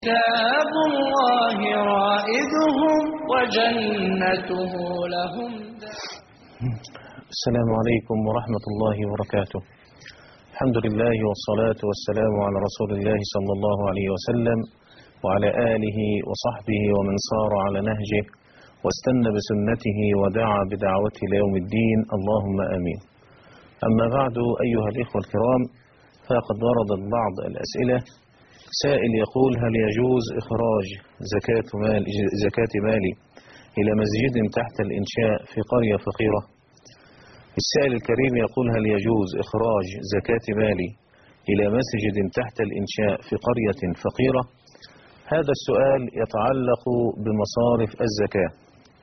كتاب الله رائدهم وجنته لهم السلام عليكم ورحمة الله وبركاته الحمد لله والصلاة والسلام على رسول الله صلى الله عليه وسلم وعلى آله وصحبه ومن صار على نهجه واستنى بسنته ودعا بدعوته ليوم الدين اللهم آمين أما بعد أيها الإخوة الكرام فقد وردت بعض الأسئلة سائل يقول هل يجوز إخراج زكاة, مال زكاة مالي إلى مسجد تحت الإنشاء في قرية فقيرة السائل الكريم يقول هل يجوز إخراج زكاة مالي إلى مسجد تحت الإنشاء في قرية فقيرة هذا السؤال يتعلق بمصارف الزكاة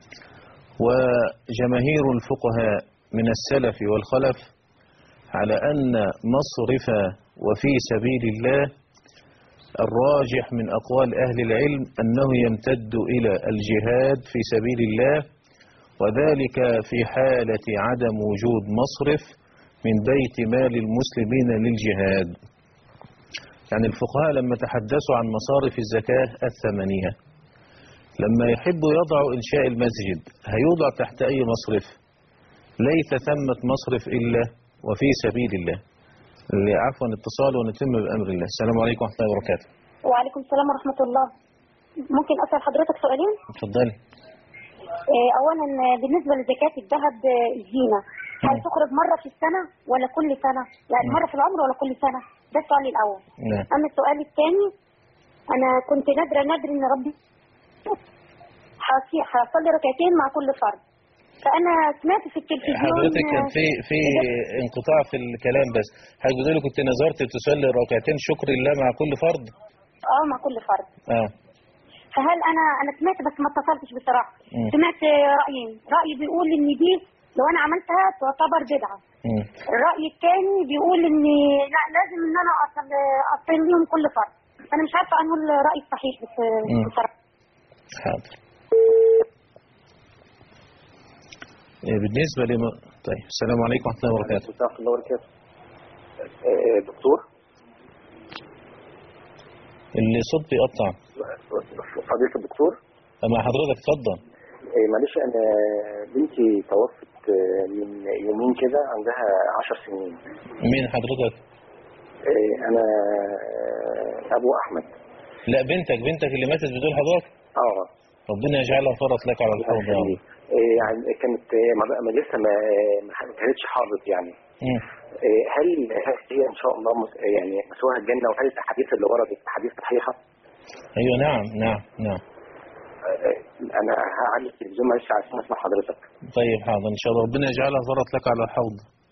وجماهير الفقهاء من السلف والخلف على أن مصرف وفي سبيل الله الراجح من أقوال أهل العلم أنه يمتد إلى الجهاد في سبيل الله وذلك في حالة عدم وجود مصرف من بيت مال المسلمين للجهاد يعني الفقهاء لما تحدثوا عن مصارف الزكاة الثمانية لما يحبوا يضعوا إنشاء المسجد هيوضع تحت أي مصرف ليس ثمة مصرف إلا وفي سبيل الله اللي عفوا اتصال ونتم بأمر الله السلام عليكم ورحمة الله وبركاته وعليكم السلام ورحمة الله ممكن أسأل حضرتك سؤالين اتفضلي آه، أولا آه، بالنسبة لزكاة الذهب آه، الزينة هل مم. تخرج مرة في السنة ولا كل سنة يعني مم. مرة في العمر ولا كل سنة ده السؤال الأول نعم أما السؤال الثاني أنا كنت نادرة نادر إن ربي هصي- هصلي ركعتين مع كل فرد فأنا سمعت في التلفزيون حضرتك كان آه، في في انقطاع في الكلام بس حضرتك بتقولي كنت نظرت تصلي ركعتين شكر لله مع كل فرد اه مع كل فرد اه فهل انا انا سمعت بس ما اتصلتش بصراحه مم. سمعت رايين راي بيقول ان دي لو انا عملتها تعتبر بدعه مم. الراي الثاني بيقول ان لا لازم ان انا اصل اصل ليهم كل فرد انا مش عارفه انه الراي الصحيح بس مم. بصراحه حاضر إيه، بالنسبة لما طيب السلام عليكم ورحمة الله وبركاته ورحمة الله وبركاته آه، دكتور الصوت بيقطع فضيلة الدكتور مع حضرتك اتفضل آه، معلش أنا بنتي توفت آه، من يومين كده عندها عشر سنين مين حضرتك آه، أنا آه، أبو أحمد لا بنتك بنتك اللي ماتت بدون حضرتك اه ربنا يجعلها فرط لك على الحوض يا رب آه، يعني كانت آه، ما- ما لسه ما ما كانتش حاضت يعني مم. آه، هل هل هي ان شاء الله مس- يعني مسواها الجنه وهل الاحاديث اللي وردت احاديث صحيحه؟ ايوه نعم نعم نعم آه، انا هعلي التلفزيون معلش عشان اسمع حضرتك طيب حاضر ان شاء الله ربنا يجعلها فرط لك على الحوض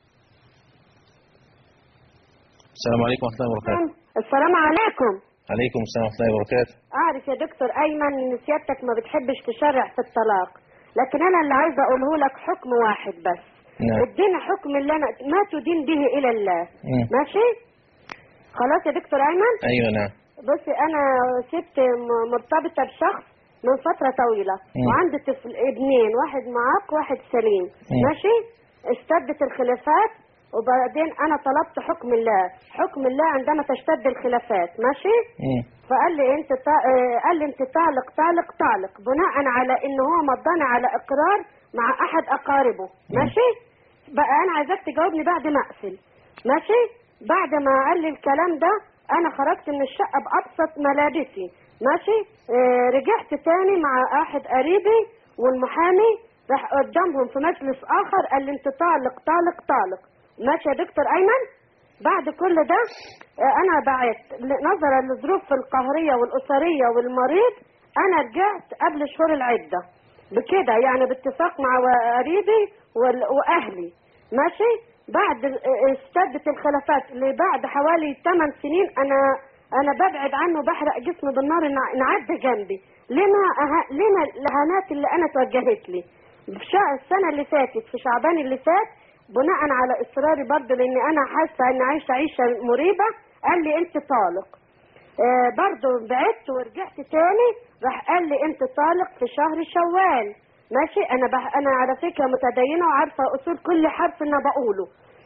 السلام عليكم ورحمة الله وبركاته السلام عليكم عليكم السلام ورحمة الله وبركاته اعرف يا دكتور ايمن ان سيادتك ما بتحبش تشرع في الطلاق لكن انا اللي عايزه اقوله لك حكم واحد بس نعم ادينا حكم اللي انا ما تدين به الى الله مم. ماشي خلاص يا دكتور ايمن ايوه نعم بصي انا ست م- مرتبطه بشخص من فتره طويله مم. وعندي طفل ابنين واحد معاق واحد سليم مم. ماشي اشتدت الخلافات وبعدين انا طلبت حكم الله حكم الله عندما تشتد الخلافات ماشي مم. فقال لي انت تا... آه، قال لي انت تعلق تعلق تعلق بناء على ان هو مضاني على اقرار مع احد اقاربه ماشي بقى انا عايزاك تجاوبني بعد ما اقفل ماشي بعد ما قال لي الكلام ده انا خرجت من الشقه بابسط ملابسي ماشي آه رجعت تاني مع احد قريبي والمحامي راح قدامهم في مجلس اخر قال لي انت طالق طالق طالق ماشي يا دكتور ايمن بعد كل ده آه، انا بعت نظرا للظروف القهريه والاسريه والمريض انا رجعت قبل شهور العده بكده يعني باتفاق مع قريبي وال- واهلي ماشي بعد ال- اشتدت الخلافات اللي بعد حوالي 8 سنين انا انا ببعد عنه بحرق جسمي بالنار نع- نعدي جنبي لما أه... لما الاهانات اللي انا توجهت لي في شهر السنه اللي فاتت في شعبان اللي فات بناء على اصراري برضه لان انا حاسه ان عايشه عيشه مريبه قال لي انت طالق آه برضه بعدت ورجعت تاني راح قال لي انت طالق في شهر شوال ماشي انا بح... انا على فكره متدينه وعارفه اصول كل حرف انا بقوله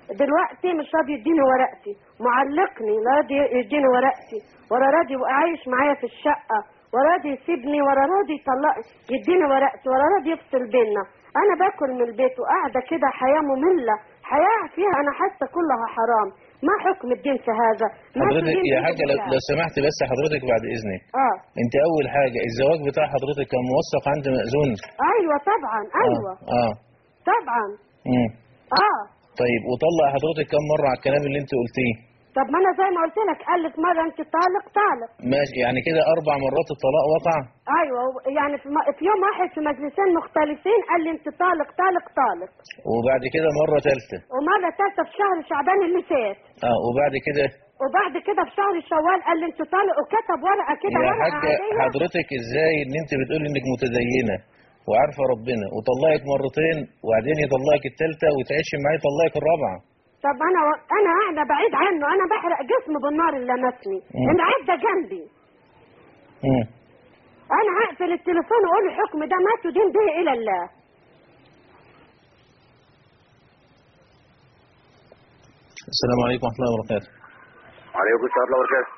دلوقتي مش راضي يديني ورقتي معلقني لا راضي يديني ورقتي ولا راضي يبقى عايش معايا في الشقه ولا راضي يسيبني ولا راضي يطلق يديني ورقتي ولا راضي يفصل بينا انا باكل من البيت وقاعده كده حياه ممله حياه فيها انا حاسه كلها حرام ما حكم الدين في هذا ما حضرتك تدين يا بإذن حاجة لو, الله. لو سمحت بس حضرتك بعد إذنك اه أنت أول حاجة الزواج بتاع حضرتك كان موثق عند مأذون ايوه طبعا ايوه آه, آه. طبعا مم. اه طيب وطلق حضرتك كم مرة على الكلام اللي أنت قلتيه طب ما انا زي ما قلت لك الف مره انت طالق طالق ماشي يعني كده أربع مرات الطلاق وقع ايوه يعني في, م- في يوم واحد في مجلسين مختلفين قال لي انت طالق طالق طالق وبعد كده مرة ثالثة ومره ثالثه في شهر شعبان اللي فات اه وبعد كده وبعد كده في شهر شوال قال لي انت طالق وكتب ورقه كده يا ورقه حاجة عاديه حضرتك ازاي ان انت بتقول انك متدينة وعارفة ربنا وطلقك مرتين وبعدين يطلقك الثالثة وتعيش معاه يطلقك الرابعة طب انا انا قاعده بعيد عنه انا بحرق جسمي بالنار اللي لمسني مم. العيب ده جنبي مم. انا هقفل التليفون واقول الحكم ده ما تدين به الى الله السلام عليكم ورحمة الله وبركاته وعليكم السلام ورحمة الله وبركاته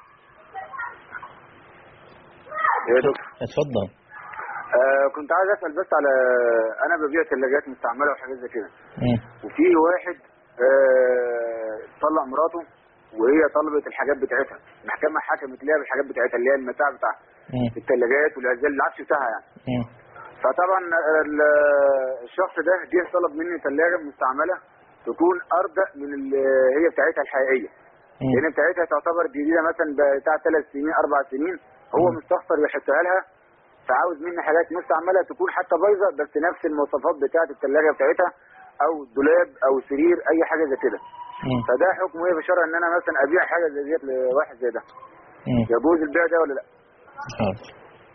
يا دكتور اتفضل آه كنت عايز اسال بس على انا ببيع ثلاجات مستعمله وحاجات زي كده مم. وفي واحد آه طلق مراته وهي طلبت الحاجات بتاعتها المحكمه حكمت ليها بالحاجات بتاعتها اللي هي المتاع بتاعها مم. الثلاجات والعزال العفش بتاعها يعني مم. فطبعا ال- الشخص ده جه طلب مني ثلاجه مستعمله تكون ارضى من اللي هي بتاعتها الحقيقيه مم. لان بتاعتها تعتبر جديده مثلا بتاع ثلاث سنين اربع سنين هو مم. مستخسر يحطها لها فعاوز مني حاجات مستعمله تكون حتى بايظه بس نفس المواصفات بتاعه الثلاجه بتاعتها او دولاب او سرير اي حاجه زي كده مم. فده حكمه ايه في الشرع ان انا مثلا ابيع حاجه زي ديت لواحد زي ده مم. يجوز البيع ده ولا لا؟ حاضر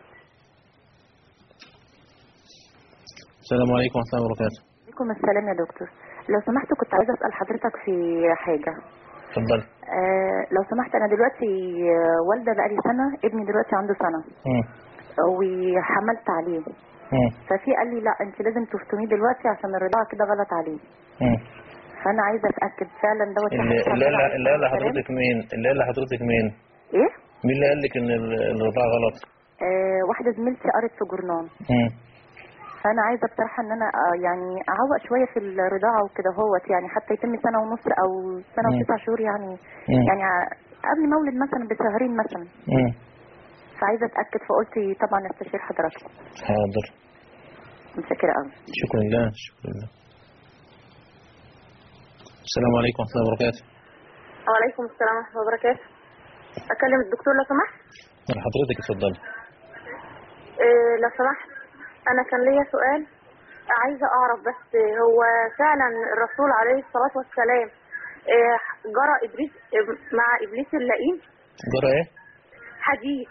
السلام عليكم ورحمة الله وبركاته عليكم السلام يا دكتور لو سمحت كنت عايزه اسال حضرتك في حاجه اتفضل آه لو سمحت انا دلوقتي آه، والده بقالي سنه ابني دلوقتي عنده سنه مم. وحملت عليه مم. ففي قال لي لا انت لازم تفطميه دلوقتي عشان الرضاعه كده غلط عليه مم. فانا عايزه اتاكد فعلا دوت اللي صح اللي قال عليه اللي قال السلام؟ لحضرتك مين اللي قال لحضرتك مين ايه مين اللي قال لك ان ال- الرضاعة غلط آه واحده زميلتي قرت في جورنال مم. فانا عايزه بصراحه ان انا آه يعني اعوق شويه في الرضاعه وكده هوت يعني حتى يتم سنه ونص او سنه مم. وتسع شهور يعني مم. يعني ع- قبل مولد مثلا بشهرين مثلا مم. فعايزه اتاكد فقلت طبعا استشير حضرتك حاضر متشكره قوي شكرا لله شكرا لله السلام عليكم ورحمة الله وبركاته وعليكم السلام ورحمة الله وبركاته أكلم الدكتور لو سمحت حضرتك اتفضلي إيه لو سمحت أنا كان ليا سؤال عايزة أعرف بس هو فعلا الرسول عليه الصلاة والسلام إيه جرى إبليس مع إبليس اللئيم جرى ايه حديث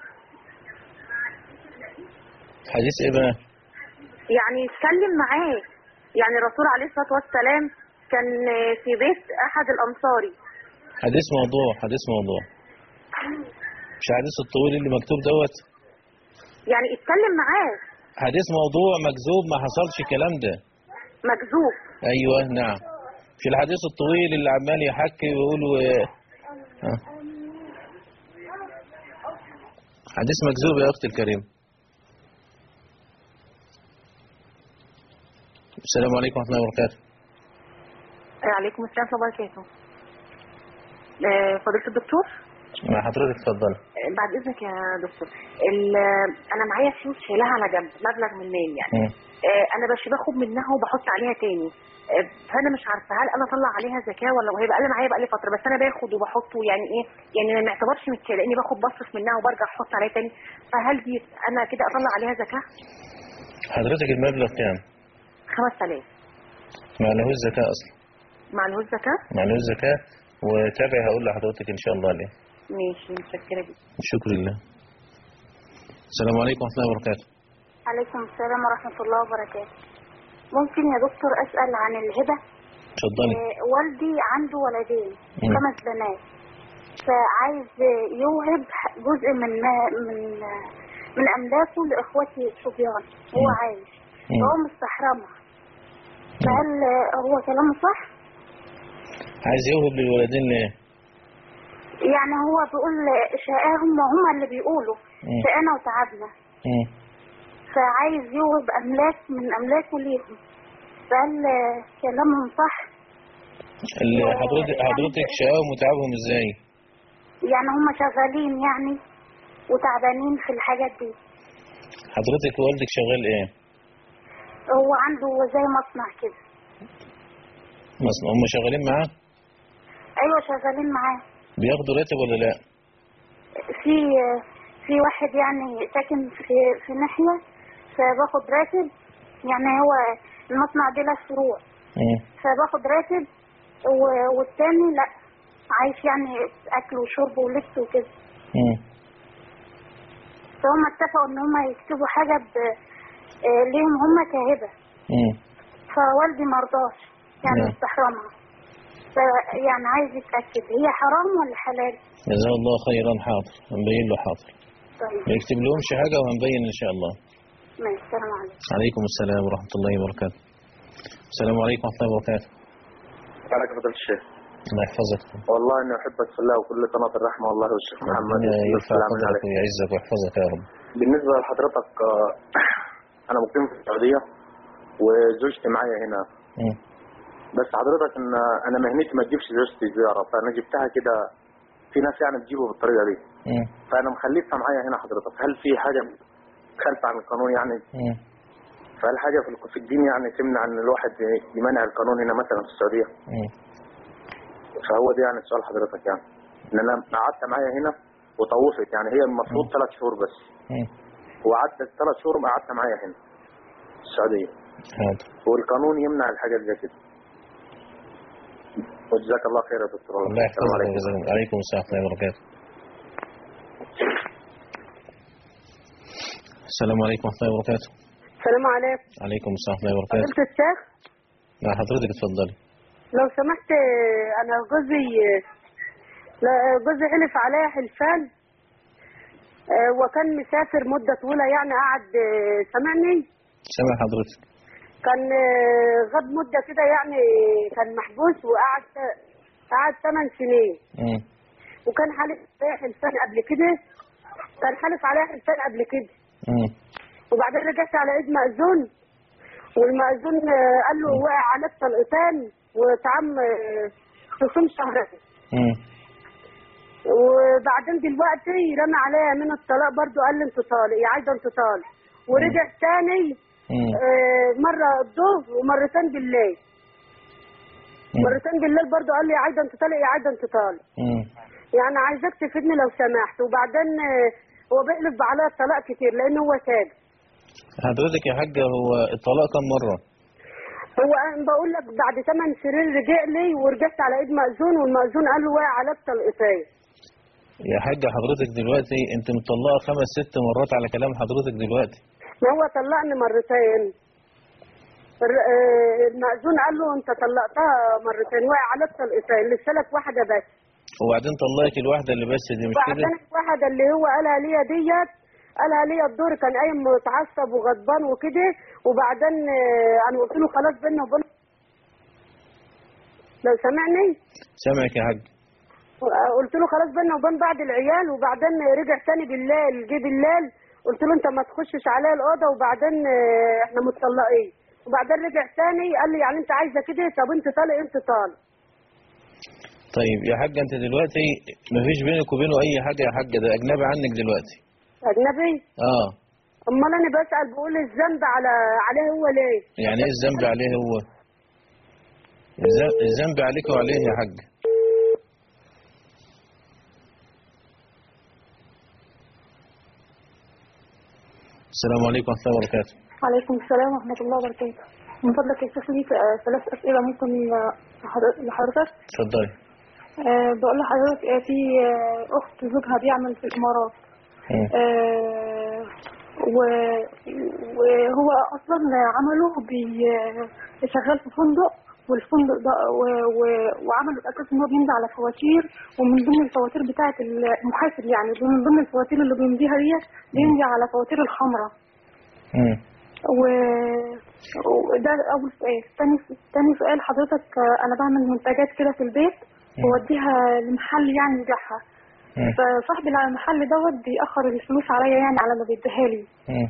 حديث ايه بقى يعني اتكلم معاه يعني الرسول عليه الصلاة والسلام كان في بيت أحد الأنصاري حديث موضوع حديث موضوع مش حديث الطويل اللي مكتوب دوت يعني اتكلم معاه حديث موضوع مكذوب ما حصلش الكلام ده مكذوب ايوه نعم في الحديث الطويل اللي عمال يحكي ويقول و... آه. حديث مكذوب يا اختي الكريم السلام عليكم ورحمه الله وبركاته عليكم السلام ورحمة الله وبركاته آه، فضيلة الدكتور مع حضرتك اتفضل آه، بعد إذنك يا دكتور ال- أنا معايا فلوس شايلها على جنب مبلغ من المال يعني مم. آه، أنا بش باخد منها وبحط عليها تاني آه، فأنا مش عارفة هل أنا أطلع عليها زكاة ولا وهي بقى معايا بقى لي فترة بس أنا باخد وبحطه يعني إيه يعني ما نعتبرش من كده لأني باخد بصرف منها وبرجع أحط عليها تاني فهل دي أنا كده أطلع عليها زكاة؟ حضرتك المبلغ كام 5000 ما لهوش زكاه اصلا مع الهوز زكاة؟ ما لهوش زكاه وتابع هقول لحضرتك ان شاء الله عليه ماشي متشكرة جدا شكرا لله السلام عليكم ورحمه الله وبركاته عليكم السلام ورحمة الله وبركاته ممكن يا دكتور أسأل عن الهبة اتفضلي آه، والدي عنده ولدين مم. خمس بنات فعايز يوهب جزء من من من أملاكه لإخوتي الصبيان هو مم. عايش مم. فهو مستحرمها فهل هو كلامه صح؟ عايز يوهب للولدين ليه؟ يعني هو بيقول شقاهم وهم اللي بيقولوا مم. شقانا وتعبنا مم. فعايز يوهب أملاك من أملاكه ليهم فقال كلامهم صح ال- حضرتك حضرتك شقاهم وتعبهم ازاي؟ يعني هم شغالين يعني وتعبانين في الحاجات دي حضرتك والدك شغال ايه؟ هو عنده زي مصنع كده مثلا هم شغالين معاه؟ ايوه شغالين معاه بياخدوا راتب ولا لا؟ في في واحد يعني ساكن في في ناحيه فباخد راتب يعني هو المصنع ده له فروع مم. فباخد راتب و- والتاني لا عايش يعني اكل وشرب ولبس وكده مم. فهم اتفقوا ان هم يكتبوا حاجه ب آه، ليهم هم كهبه مم. فوالدي مرضاش يعني نعم. استحرمها فيعني عايز يتاكد هي حرام ولا حلال جزاه الله خيرا حاضر هنبين له حاضر طيب ما يكتب لهمش حاجة وهنبين ان شاء الله ماشي السلام عليكم عليكم السلام ورحمة الله وبركاته السلام عليكم ورحمة الله وبركاته عليك فضيلة الشيخ الله يحفظك والله اني احبك في الله وكل قناة الرحمة والله والشيخ محمد ربنا والسلام يرفع عليك. قدرك ويعزك ويحفظك يا رب بالنسبة لحضرتك آه، انا مقيم في السعودية وزوجتي معايا هنا مم. بس حضرتك ان انا مهنتي ما تجيبش زوجتي زيارة فانا جبتها كده في ناس يعني بتجيبه بالطريقة دي مم. فانا مخليتها معايا هنا حضرتك هل في حاجة خلف عن القانون يعني مم. فهل حاجة في- في الدين يعني تمنع ان الواحد يمنع القانون هنا مثلا في السعودية مم. فهو ده يعني سؤال حضرتك يعني ان انا قعدت معايا هنا وطوفت يعني هي المفروض ثلاث شهور بس مم. وقعدت ثلاث شهور قعدت معايا هنا في السعودية حاضر والقانون يمنع الحاجات زي كده وجزاك الله خير يا دكتور الله السلام يحفظك عليكم ويجزاك عليكم السلام ورحمة الله وبركاته السلام عليكم ورحمة الله وبركاته السلام عليكم عليكم السلام ورحمة الله وبركاته فضيلة الشيخ مع حضرتك اتفضلي لو سمحت انا جوزي لا، جوزي حلف عليا حلفان آه، وكان مسافر مدة طويلة يعني قعد آه، سامعني سامع حضرتك كان آه، غاب مدة كده يعني كان محبوس وقعد قعد ثمان سنين مم. وكان حالف عليا حلفان قبل كده كان حالف عليا حلفان قبل كده مم. وبعدين رجعت على ايد مأذون والمأذون آه، قال له وقع عليك طلقتين وتعم آه، خصوم شهرين مم. وبعدين دلوقتي رمى عليا من الطلاق برضو قال لي انت طالق يا عايزه انت طالق ورجع تاني مم. آه، مره الظهر ومرتين بالليل مم. مرتين بالليل برضو قال لي يا عايزه انت طالق يا عايزه انت طالق مم. يعني عايزاك تفيدني لو سمحت وبعدين آه، هو بيقلب عليا الطلاق كتير لان هو ساجد حضرتك يا حاجة هو الطلاق كم مرة؟ هو انا بقول لك بعد ثمان سنين رجع لي ورجعت على ايد مأذون والمأذون قال له واقع عليك طلقتين يا حاجة حضرتك دلوقتي انت مطلقة خمس ست مرات على كلام حضرتك دلوقتي ما هو طلقني مرتين الر- آه، المأذون قال له انت طلقتها مرتين واقع عليك طلقتين لسه لك واحده بس وبعدين طلقك الواحدة اللي بس دي مش كده؟ وبعدين الواحده اللي هو قالها ليا ديت قالها ليا الدور كان قايم متعصب وغضبان وكده وبعدين آه، انا قلت له خلاص بينا وبين لو سمعني سامعك يا حاج قلت له خلاص بينا وبين بعض العيال وبعدين رجع تاني بالليل جه بالليل قلت له انت ما تخشش عليا الاوضه وبعدين آه، احنا متطلقين وبعدين رجع تاني قال لي يعني انت عايزه كده طب انت طالق انت طالق طيب يا حاجة انت دلوقتي مفيش بينك وبينه اي حاجة يا حاجة ده اجنبي عنك دلوقتي اجنبي اه امال انا بسال بقول الذنب على عليه هو ليه يعني ايه الذنب عليه هو الذ- الذنب عليك وعليه يا حاج السلام عليكم ورحمة الله وبركاته وعليكم السلام ورحمة الله وبركاته من فضلك يا شيخ ليك آه، ثلاث أسئلة ممكن آه، لحضر- لحضرتك اتفضلي آه، بقول لحضرتك آه، في آه، أخت زوجها بيعمل في الإمارات مم. آه، و- وهو أصلا عمله بي- شغال في فندق والفندق ده و- و- وعمله الأساس إن هو بيمضي على فواتير ومن ضمن الفواتير بتاعة المحاسب يعني من ضمن الفواتير اللي بيمضيها ديت بيمضي على فواتير الخمرة مم. و وده أول سؤال تاني تاني سؤال حضرتك آه، أنا بعمل منتجات كده في البيت بوديها لمحل يعني يبيعها مم. فصاحب المحل دوت بيأخر الفلوس عليا يعني على ما بيديها لي مم.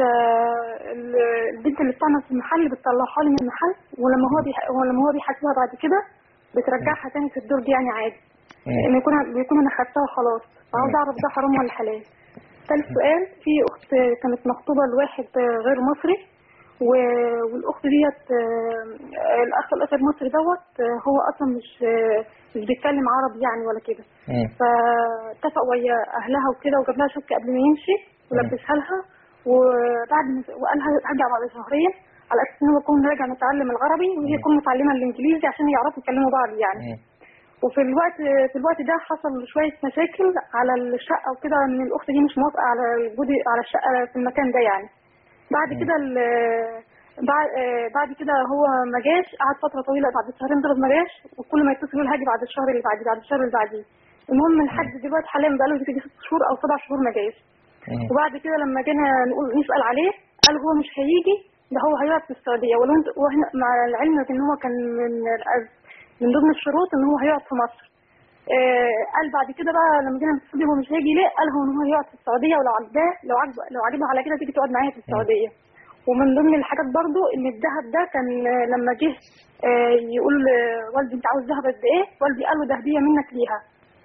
فالبنت اللي بتعمل في المحل بتطلعها لي من المحل ولما هو بيح... ولما هو بيحاسبها بعد كده بترجعها تاني في الدرج يعني عادي مم. لان يكون بيكون انا خدتها خلاص فعاوز اعرف ده حرام ولا حلال ثالث سؤال في اخت كانت مخطوبه لواحد غير مصري و... والاخت ديت آه، الاخ الاخر المصري دوت آه، هو اصلا مش آه، مش بيتكلم عربي يعني ولا كده مم. فاتفق ويا اهلها وكده وجاب لها شبكه قبل ما يمشي ولبسها لها وبعد ما وقال لها هرجع بعد شهرين على اساس ان هو يكون راجع متعلم العربي وهي تكون متعلمه الانجليزي عشان يعرفوا يكلموا بعض يعني مم. وفي الوقت في الوقت ده حصل شويه مشاكل على الشقه وكده ان الاخت دي مش موافقه على وجود على الشقه في المكان ده يعني بعد كده ال- بعد آه، بعد كده هو ما جاش قعد فتره طويله بعد شهرين دول ما جاش وكل ما يتصل يقول هاجي بعد الشهر اللي بعديه بعد الشهر اللي بعديه المهم لحد دلوقتي حاليا بقاله يجي ست شهور او سبع شهور ما جاش مم. وبعد كده لما جينا نقول نسال عليه قال هو مش هيجي ده هو هيقعد في السعوديه ولو انت واحنا مع العلم ان هو كان من الأز- من ضمن الشروط ان هو هيقعد في مصر آه قال بعد كده بقى لما جينا نتصل بيه هو مش هيجي ليه قال هو ان هو هيقعد في السعوديه ولو عجباه لو عجب لو عجبه على كده تيجي تقعد معايا في السعوديه ومن ضمن الحاجات برضو ان الذهب ده كان آه، لما جه آه، يقول آه، والدي انت عاوز ذهب قد ايه والدي قال له ده هديه منك ليها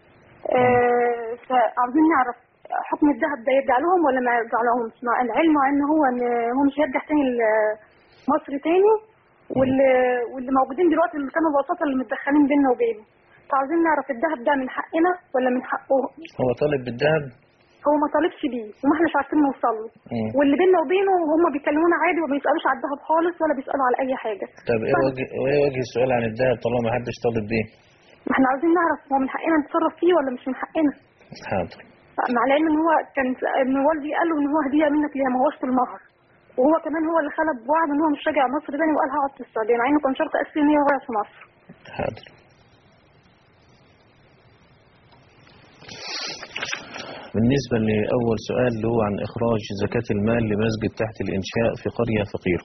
آه، فعاوزين نعرف حكم الذهب ده يرجع لهم ولا ما يرجع لهمش مع العلم ان هو ان هو مش هيرجع تاني لمصر تاني واللي واللي موجودين دلوقتي اللي كانوا الوساطه اللي متدخلين بيننا وبينه فعاوزين نعرف الذهب ده من حقنا ولا من حقه هو طالب بالذهب هو ما طالبش بيه وما احناش عارفين نوصل له مم. واللي بيننا وبينه هم بيكلمونا عادي وما بيسالوش على الذهب خالص ولا بيسالوا على اي حاجه طب ايه وجه ايه وجه السؤال عن الذهب طالما ما حدش طالب بيه ما احنا عاوزين نعرف هو من حقنا نتصرف فيه ولا مش من حقنا حاضر مع العلم ان هو كان ان والدي قال له ان هو هديه منك ليها ما هوش في المهر وهو كمان هو اللي خلى بوعد ان هو مش راجع مصر تاني وقال هقعد في السعوديه مع انه كان شرط اساسي ان هي يقعد في مصر حاضر بالنسبة لأول سؤال اللي هو عن إخراج زكاة المال لمسجد تحت الإنشاء في قرية فقيرة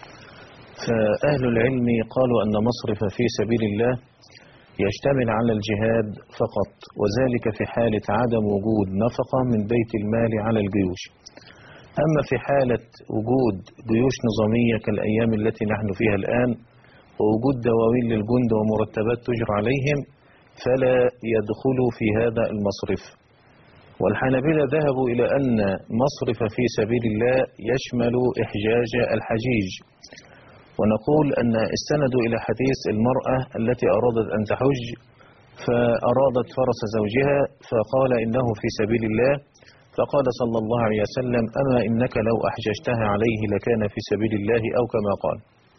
فأهل العلم قالوا أن مصرف في سبيل الله يشتمل على الجهاد فقط وذلك في حالة عدم وجود نفقة من بيت المال على الجيوش أما في حالة وجود جيوش نظامية كالأيام التي نحن فيها الآن ووجود دواوين للجند ومرتبات تجرى عليهم فلا يدخلوا في هذا المصرف والحنابلة ذهبوا إلى أن مصرف في سبيل الله يشمل إحجاج الحجيج ونقول أن استندوا إلى حديث المرأة التي أرادت أن تحج فأرادت فرس زوجها فقال إنه في سبيل الله فقال صلى الله عليه وسلم أما إنك لو أحججتها عليه لكان في سبيل الله أو كما قال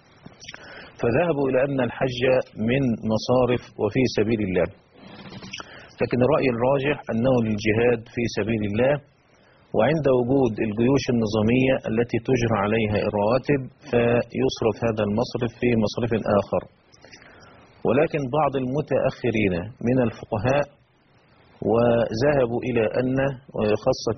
فذهبوا إلى أن الحج من مصارف وفي سبيل الله لكن الرأي الراجح أنه للجهاد في سبيل الله وعند وجود الجيوش النظامية التي تجرى عليها الرواتب فيصرف هذا المصرف في مصرف آخر ولكن بعض المتأخرين من الفقهاء وذهبوا إلى أن وخاصة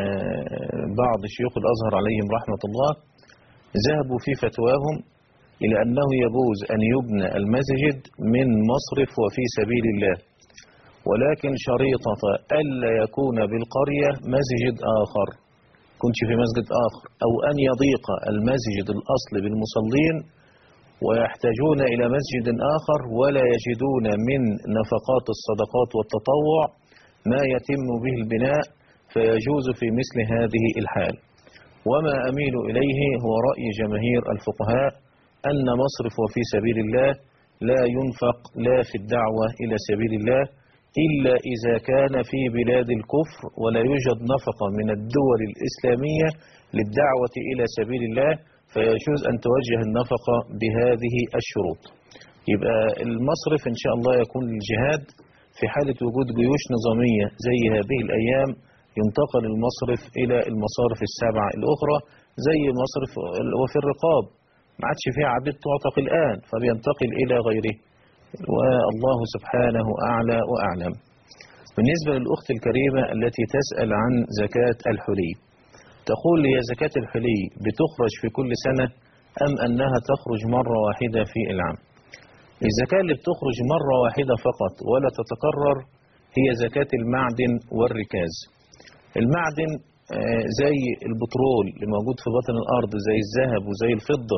بعض شيوخ الأزهر عليهم رحمة الله ذهبوا في فتواهم إلى أنه يجوز أن يبنى المسجد من مصرف وفي سبيل الله ولكن شريطة ألا يكون بالقرية مسجد آخر كنت في مسجد آخر أو أن يضيق المسجد الأصل بالمصلين ويحتاجون إلى مسجد آخر ولا يجدون من نفقات الصدقات والتطوع ما يتم به البناء فيجوز في مثل هذه الحال وما أميل إليه هو رأي جماهير الفقهاء أن مصرف وفي سبيل الله لا ينفق لا في الدعوة إلى سبيل الله إلا إذا كان في بلاد الكفر ولا يوجد نفقة من الدول الإسلامية للدعوة إلى سبيل الله فيجوز أن توجه النفقة بهذه الشروط يبقى المصرف إن شاء الله يكون للجهاد في حالة وجود جيوش نظامية زي هذه الأيام ينتقل المصرف إلى المصارف السبعة الأخرى زي مصرف وفي الرقاب ما عادش فيها عبيد تعتق الآن فبينتقل إلى غيره والله سبحانه أعلى وأعلم بالنسبة للأخت الكريمة التي تسأل عن زكاة الحلي تقول هي زكاة الحلي بتخرج في كل سنة أم أنها تخرج مرة واحدة في العام الزكاة اللي بتخرج مرة واحدة فقط ولا تتكرر هي زكاة المعدن والركاز المعدن آه، زي البترول اللي موجود في بطن الأرض زي الذهب وزي الفضة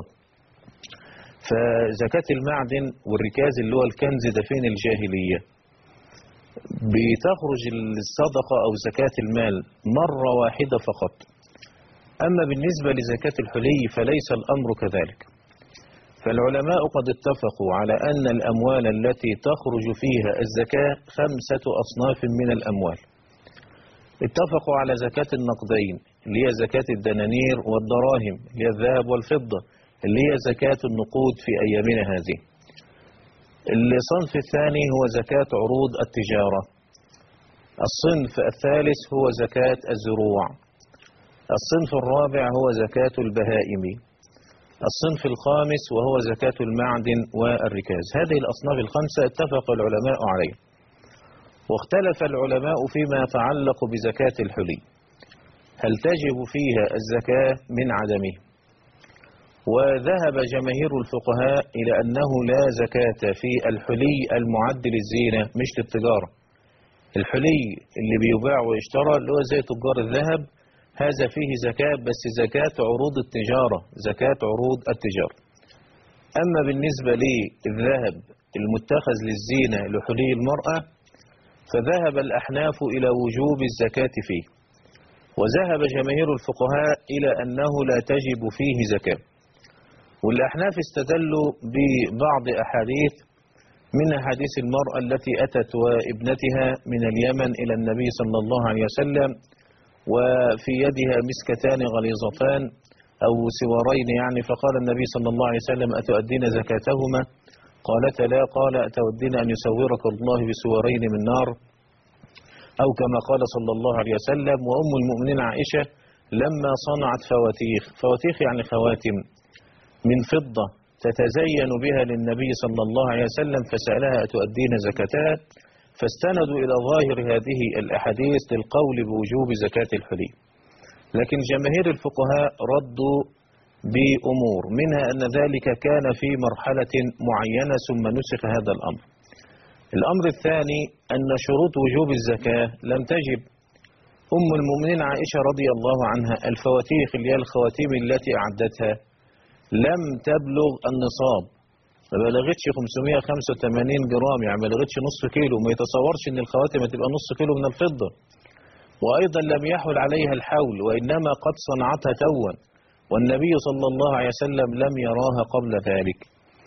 فزكاة المعدن والركاز اللي هو الكنز ده فين الجاهلية بتخرج الصدقة أو زكاة المال مرة واحدة فقط أما بالنسبة لزكاة الحلي فليس الأمر كذلك فالعلماء قد اتفقوا على أن الأموال التي تخرج فيها الزكاة خمسة أصناف من الأموال اتفقوا على زكاة النقدين اللي هي زكاة الدنانير والدراهم اللي هي الذهب والفضة اللي هي زكاة النقود في أيامنا هذه الصنف الثاني هو زكاة عروض التجارة الصنف الثالث هو زكاة الزروع الصنف الرابع هو زكاة البهائم الصنف الخامس وهو زكاة المعدن والركاز هذه الأصناف الخمسة اتفق العلماء عليه واختلف العلماء فيما يتعلق بزكاة الحلي هل تجب فيها الزكاة من عدمه وذهب جماهير الفقهاء إلى أنه لا زكاة في الحلي المعد للزينة مش للتجارة الحلي اللي بيباع ويشترى اللي هو زي تجار الذهب هذا فيه زكاة بس زكاة عروض التجارة زكاة عروض التجارة أما بالنسبة للذهب المتخذ للزينة لحلي المرأة فذهب الأحناف إلى وجوب الزكاة فيه وذهب جماهير الفقهاء إلى أنه لا تجب فيه زكاة والأحناف استدلوا ببعض أحاديث من حديث المرأة التي أتت وابنتها من اليمن إلى النبي صلى الله عليه وسلم وفي يدها مسكتان غليظتان أو سوارين يعني فقال النبي صلى الله عليه وسلم أتؤدين زكاتهما قالت لا قال أتودين أن يسورك الله بسوارين من نار أو كما قال صلى الله عليه وسلم وأم المؤمنين عائشة لما صنعت فواتيخ فواتيخ يعني خواتم من فضة تتزين بها للنبي صلى الله عليه وسلم فسألها أتؤدين زكاتها فاستندوا إلى ظاهر هذه الأحاديث للقول بوجوب زكاة الحلي لكن جماهير الفقهاء ردوا بأمور منها أن ذلك كان في مرحلة معينة ثم نسخ هذا الأمر الأمر الثاني أن شروط وجوب الزكاة لم تجب أم المؤمنين عائشة رضي الله عنها الفواتيخ اللي هي الخواتيم التي أعدتها لم تبلغ النصاب ما بلغتش 585 جرام يعني ما بلغتش نصف كيلو ما يتصورش ان الخواتم هتبقى نص كيلو من الفضة وايضا لم يحل عليها الحول وانما قد صنعتها توا والنبي صلى الله عليه وسلم لم يراها قبل ذلك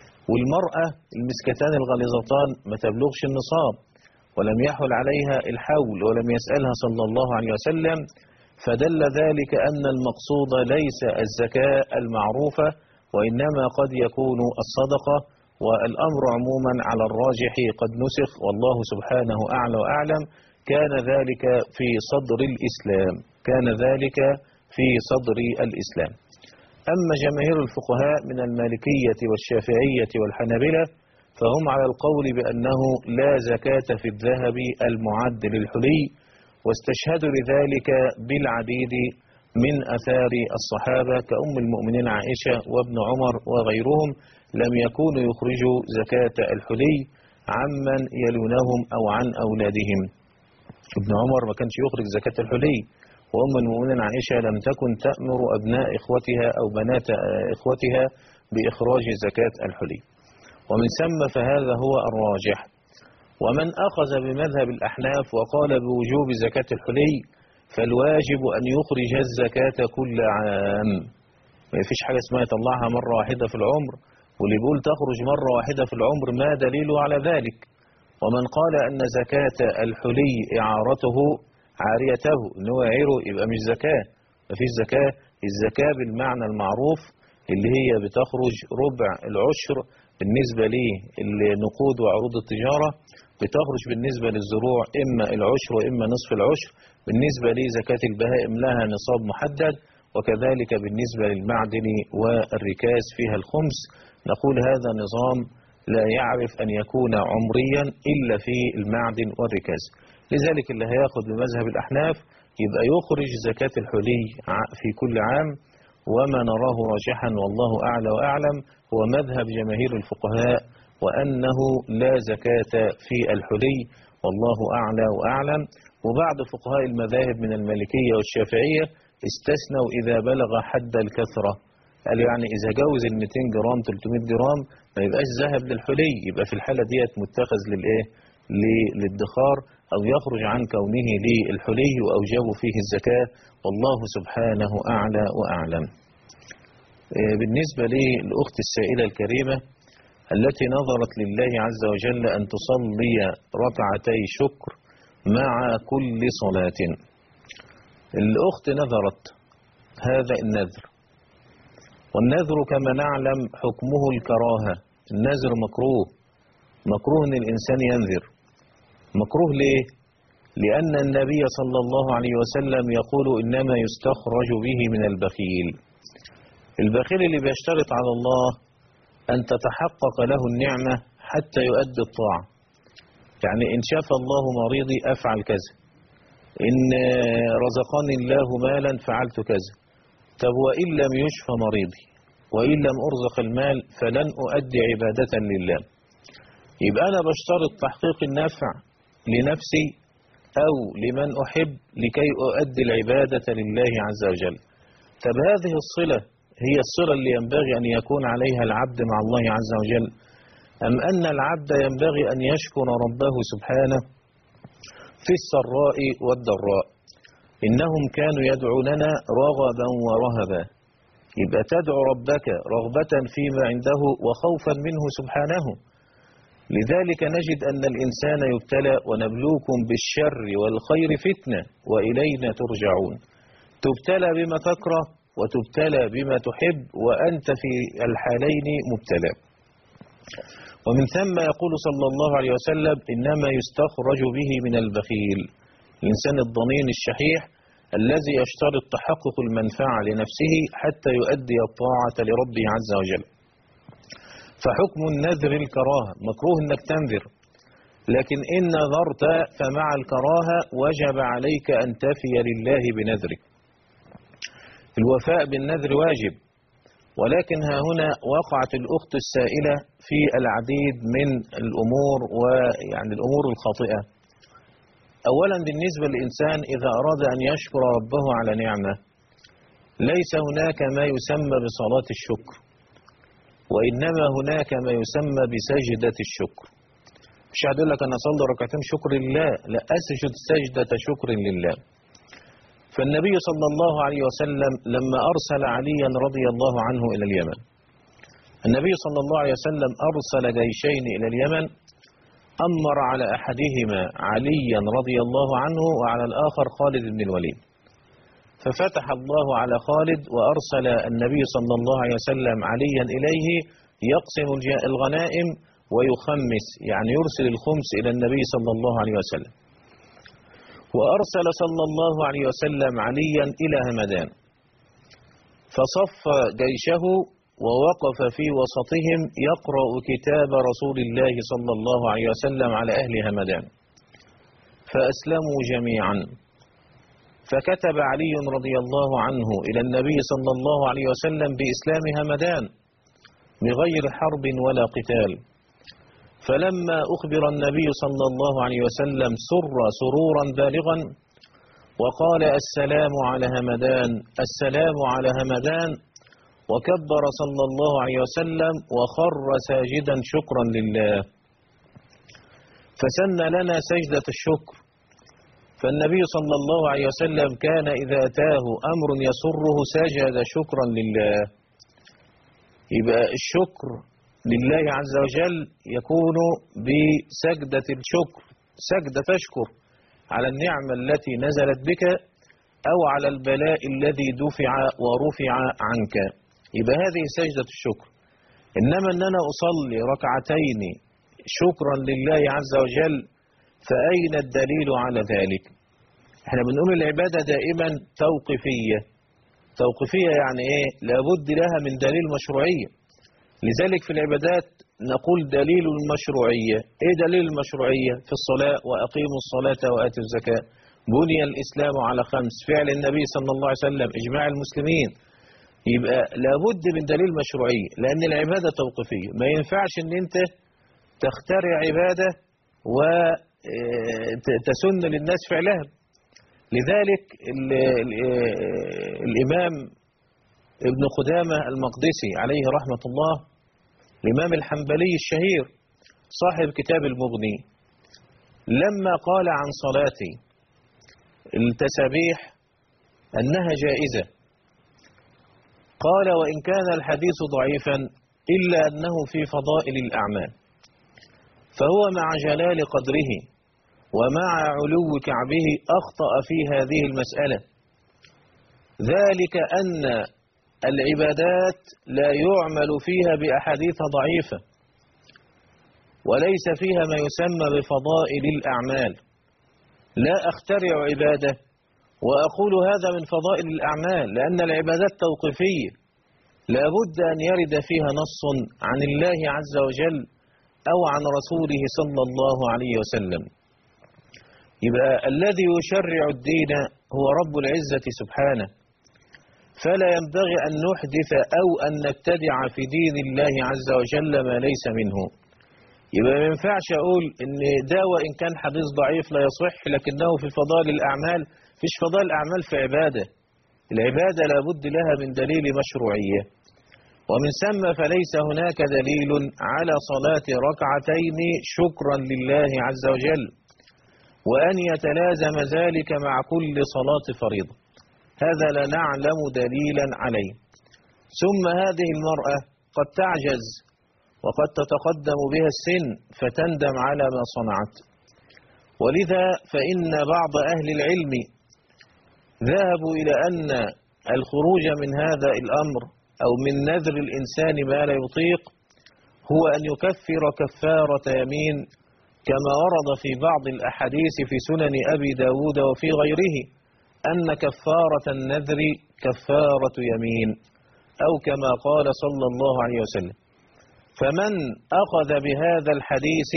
والمرأة المسكتان الغليظتان ما تبلغش النصاب ولم يحل عليها الحول ولم يسألها صلى الله عليه وسلم فدل ذلك أن المقصود ليس الزكاة المعروفة وإنما قد يكون الصدقة والأمر عموما على الراجح قد نسخ والله سبحانه أعلى وأعلم كان ذلك في صدر الإسلام كان ذلك في صدر الإسلام أما جماهير الفقهاء من المالكية والشافعية والحنابلة فهم على القول بأنه لا زكاة في الذهب المعد للحلي واستشهدوا لذلك بالعديد من أثار الصحابة كأم المؤمنين عائشة وابن عمر وغيرهم لم يكونوا يخرجوا زكاة الحلي عمن يلونهم أو عن أولادهم ابن عمر ما كانش يخرج زكاة الحلي وأم المؤمنين عائشة لم تكن تأمر أبناء إخوتها أو بنات إخوتها بإخراج زكاة الحلي ومن ثم فهذا هو الراجح ومن أخذ بمذهب الأحناف وقال بوجوب زكاة الحلي فالواجب أن يخرج الزكاة كل عام ما فيش حاجة اسمها يطلعها مرة واحدة في العمر واللي بيقول تخرج مرة واحدة في العمر ما دليله على ذلك ومن قال أن زكاة الحلي إعارته عاريته إن هو يعيره يبقى مش زكاة ما فيش زكاة الزكاة بالمعنى المعروف اللي هي بتخرج ربع العشر بالنسبة للنقود وعروض التجارة بتخرج بالنسبة للزروع إما العشر وإما نصف العشر بالنسبة لزكاة البهائم لها نصاب محدد وكذلك بالنسبة للمعدن والركاز فيها الخمس نقول هذا نظام لا يعرف أن يكون عمريا إلا في المعدن والركاز لذلك اللي هياخد بمذهب الأحناف يبقى يخرج زكاة الحلي ع- في كل عام وما نراه راجحا والله أعلى وأعلم هو مذهب جماهير الفقهاء وأنه لا زكاة في الحلي والله أعلى وأعلم وبعض فقهاء المذاهب من المالكية والشافعية استثنوا إذا بلغ حد الكثرة قالوا يعني إذا جوز ال 200 جرام 300 جرام ما يبقاش ذهب للحلي يبقى في الحالة ديت متخذ للإيه ل- للادخار أو يخرج عن كونه للحلي وأوجبوا فيه الزكاة والله سبحانه أعلى وأعلم آه، بالنسبة للأخت السائلة الكريمة التي نظرت لله عز وجل أن تصلي ركعتي شكر مع كل صلاة الأخت نذرت هذا النذر والنذر كما نعلم حكمه الكراهة النذر مكروه مكروه أن الإنسان ينذر مكروه ليه؟ لأن النبي صلى الله عليه وسلم يقول إنما يستخرج به من البخيل البخيل اللي بيشترط على الله أن تتحقق له النعمة حتى يؤدي الطاعة يعني إن شاف الله مريضي أفعل كذا إن رزقني الله مالا فعلت كذا طب وإن لم يشفى مريضي وإن لم أرزق المال فلن أؤدي عبادة لله يبقى أنا بشترط تحقيق النفع لنفسي أو لمن أحب لكي أؤدي العبادة لله عز وجل طب هذه الصلة هي الصلة اللي ينبغي أن يكون عليها العبد مع الله عز وجل أم أن العبد ينبغي أن يشكر ربه سبحانه في السراء والضراء إنهم كانوا يدعوننا رغبا ورهبا يبقى تدعو ربك رغبة فيما عنده وخوفا منه سبحانه لذلك نجد أن الإنسان يبتلى ونبلوكم بالشر والخير فتنة وإلينا ترجعون تبتلى بما تكره وتبتلى بما تحب وأنت في الحالين مبتلى ومن ثم يقول صلى الله عليه وسلم إنما يستخرج به من البخيل الإنسان الضنين الشحيح الذي يشترط تحقق المنفعة لنفسه حتى يؤدي الطاعة لربه عز وجل فحكم النذر الكراهة مكروه انك تنذر لكن إن نذرت فمع الكراهة وجب عليك أن تفي لله بنذرك الوفاء بالنذر واجب ولكن ها هنا وقعت الأخت السائلة في العديد من الأمور ويعني الأمور الخاطئة أولا بالنسبة للإنسان إذا أراد أن يشكر ربه على نعمة ليس هناك ما يسمى بصلاة الشكر وإنما هناك ما يسمى بسجدة الشكر مش هقول لك أنا أصلي ركعتين شكر لله لا أسجد سجدة شكر لله فالنبي صلى الله عليه وسلم لما أرسل عليا رضي الله عنه إلى اليمن النبي صلى الله عليه وسلم أرسل جيشين إلى اليمن أمر على أحدهما عليا رضي الله عنه وعلى الآخر خالد بن الوليد ففتح الله على خالد وأرسل النبي صلى الله عليه وسلم عليا إليه يقسم الج- الغنائم ويخمس يعني يرسل الخمس إلى النبي صلى الله عليه وسلم وأرسل صلى الله عليه وسلم عليا إلى همدان فصف جيشه ووقف في وسطهم يقرأ كتاب رسول الله صلى الله عليه وسلم على أهل همدان فأسلموا جميعا فكتب علي رضي الله عنه إلى النبي صلى الله عليه وسلم بإسلام همدان بغير حرب ولا قتال فلما أخبر النبي صلى الله عليه وسلم سر سرورا بالغا وقال السلام على همدان السلام على همدان وكبر صلى الله عليه وسلم وخر ساجدا شكرا لله فسن لنا سجدة الشكر فالنبي صلى الله عليه وسلم كان إذا أتاه أمر يسره سجد شكرا لله يبقى الشكر لله عز وجل يكون بسجدة الشكر سجدة تشكر على النعمة التي نزلت بك أو على البلاء الذي دفع ورفع عنك يبقى هذه سجدة الشكر إنما أن أنا أصلي ركعتين شكرا لله عز وجل فأين الدليل على ذلك احنا بنقول العبادة دائما توقيفية توقيفية يعني ايه لابد لها من دليل مشروعية لذلك في العبادات نقول دليل المشروعية ايه دليل المشروعية في الصلاة وأقيموا الصلاة وآتوا الزكاة بني الإسلام على خمس فعل النبي صلى الله عليه وسلم إجماع المسلمين يبقى لابد من دليل مشروعية لأن العبادة توقيفية ما ينفعش أن أنت تخترع عبادة وتسن للناس فعلها لذلك ال ال الإمام ابن قدامة المقدسي عليه رحمة الله الإمام الحنبلي الشهير صاحب كتاب المغني لما قال عن صلاتي التسابيح أنها جائزة قال وإن كان الحديث ضعيفا إلا أنه في فضائل الأعمال فهو مع جلال قدره ومع علو كعبه أخطأ في هذه المسألة ذلك أن العبادات لا يعمل فيها بأحاديث ضعيفة وليس فيها ما يسمى بفضائل الأعمال لا أخترع عبادة وأقول هذا من فضائل الأعمال لأن العبادات توقيفية لا بد أن يرد فيها نص عن الله عز وجل أو عن رسوله صلى الله عليه وسلم يبقى الذي يشرع الدين هو رب العزة سبحانه فلا ينبغي أن نحدث أو أن نبتدع في دين الله عز وجل ما ليس منه يبقى ما ينفعش أقول إن ده وإن كان حديث ضعيف لا يصح لكنه في فضائل الأعمال فيش فضائل الأعمال في عبادة العبادة لابد لها من دليل مشروعية ومن ثم فليس هناك دليل على صلاة ركعتين شكرا لله عز وجل وأن يتلازم ذلك مع كل صلاة فريضة هذا لا نعلم دليلا عليه ثم هذه المرأة قد تعجز وقد تتقدم بها السن فتندم على ما صنعت ولذا فإن بعض أهل العلم ذهبوا إلى أن الخروج من هذا الأمر أو من نذر الإنسان ما لا يطيق هو أن يكفر كفارة يمين كما ورد في بعض الأحاديث في سنن أبي داود وفي غيره أن كفارة النذر كفارة يمين أو كما قال صلى الله عليه وسلم فمن أخذ بهذا الحديث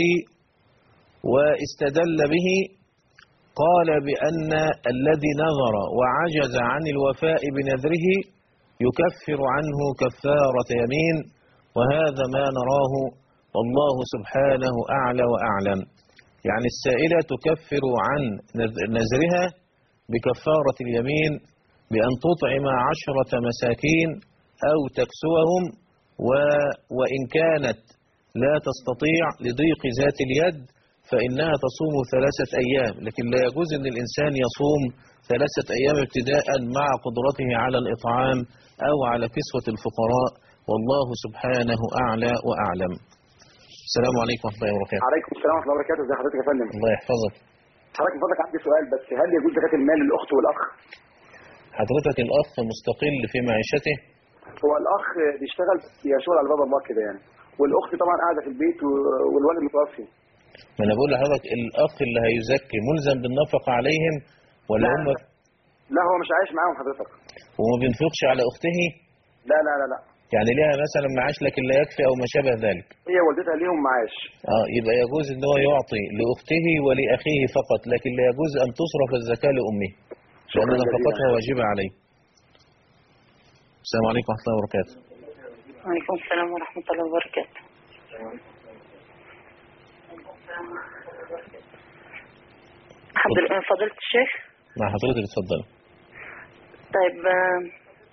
واستدل به قال بأن الذي نظر وعجز عن الوفاء بنذره يكفر عنه كفارة يمين وهذا ما نراه والله سبحانه أعلى وأعلم يعني السائلة تكفر عن نذرها بكفارة اليمين بأن تطعم عشرة مساكين أو تكسوهم و وإن كانت لا تستطيع لضيق ذات اليد فإنها تصوم ثلاثة أيام لكن لا يجوز أن الإنسان يصوم ثلاثة أيام ابتداء مع قدرته على الإطعام أو على كسوة الفقراء والله سبحانه أعلى وأعلم السلام عليكم ورحمة الله وبركاته عليكم السلام ورحمه الله وبركاته ازي حضرتك يا فندم الله يحفظك حضرتك من فضلك عندي سؤال بس هل يجوز زكاه المال للاخت والاخ حضرتك الأخ مستقل في معيشته هو الاخ بيشتغل يا شغل على باب الله كده يعني والاخت طبعا قاعده في البيت و- والولد متوفي ما أنا بقول لحضرتك الأخ اللي هيزكي ملزم بالنفقة عليهم ولا لا. هم لا هو مش عايش معاهم حضرتك وما بينفقش على أخته لا لا لا لا يعني ليها مثلا معاش لكن لا يكفي أو ما شابه ذلك هي والدتها ليهم معاش اه يبقى يجوز ان هو يعطي لاخته ولأخيه فقط لكن لا يجوز ان تصرف الزكاة لأمه لأن شكراً جزيلاً. نفقتها واجبة عليه السلام عليكم ورحمة الله وبركاته وعليكم السلام ورحمة الله وبركاته حضر- فضيلة الشيخ مع حضرتك اتفضل طيب آه،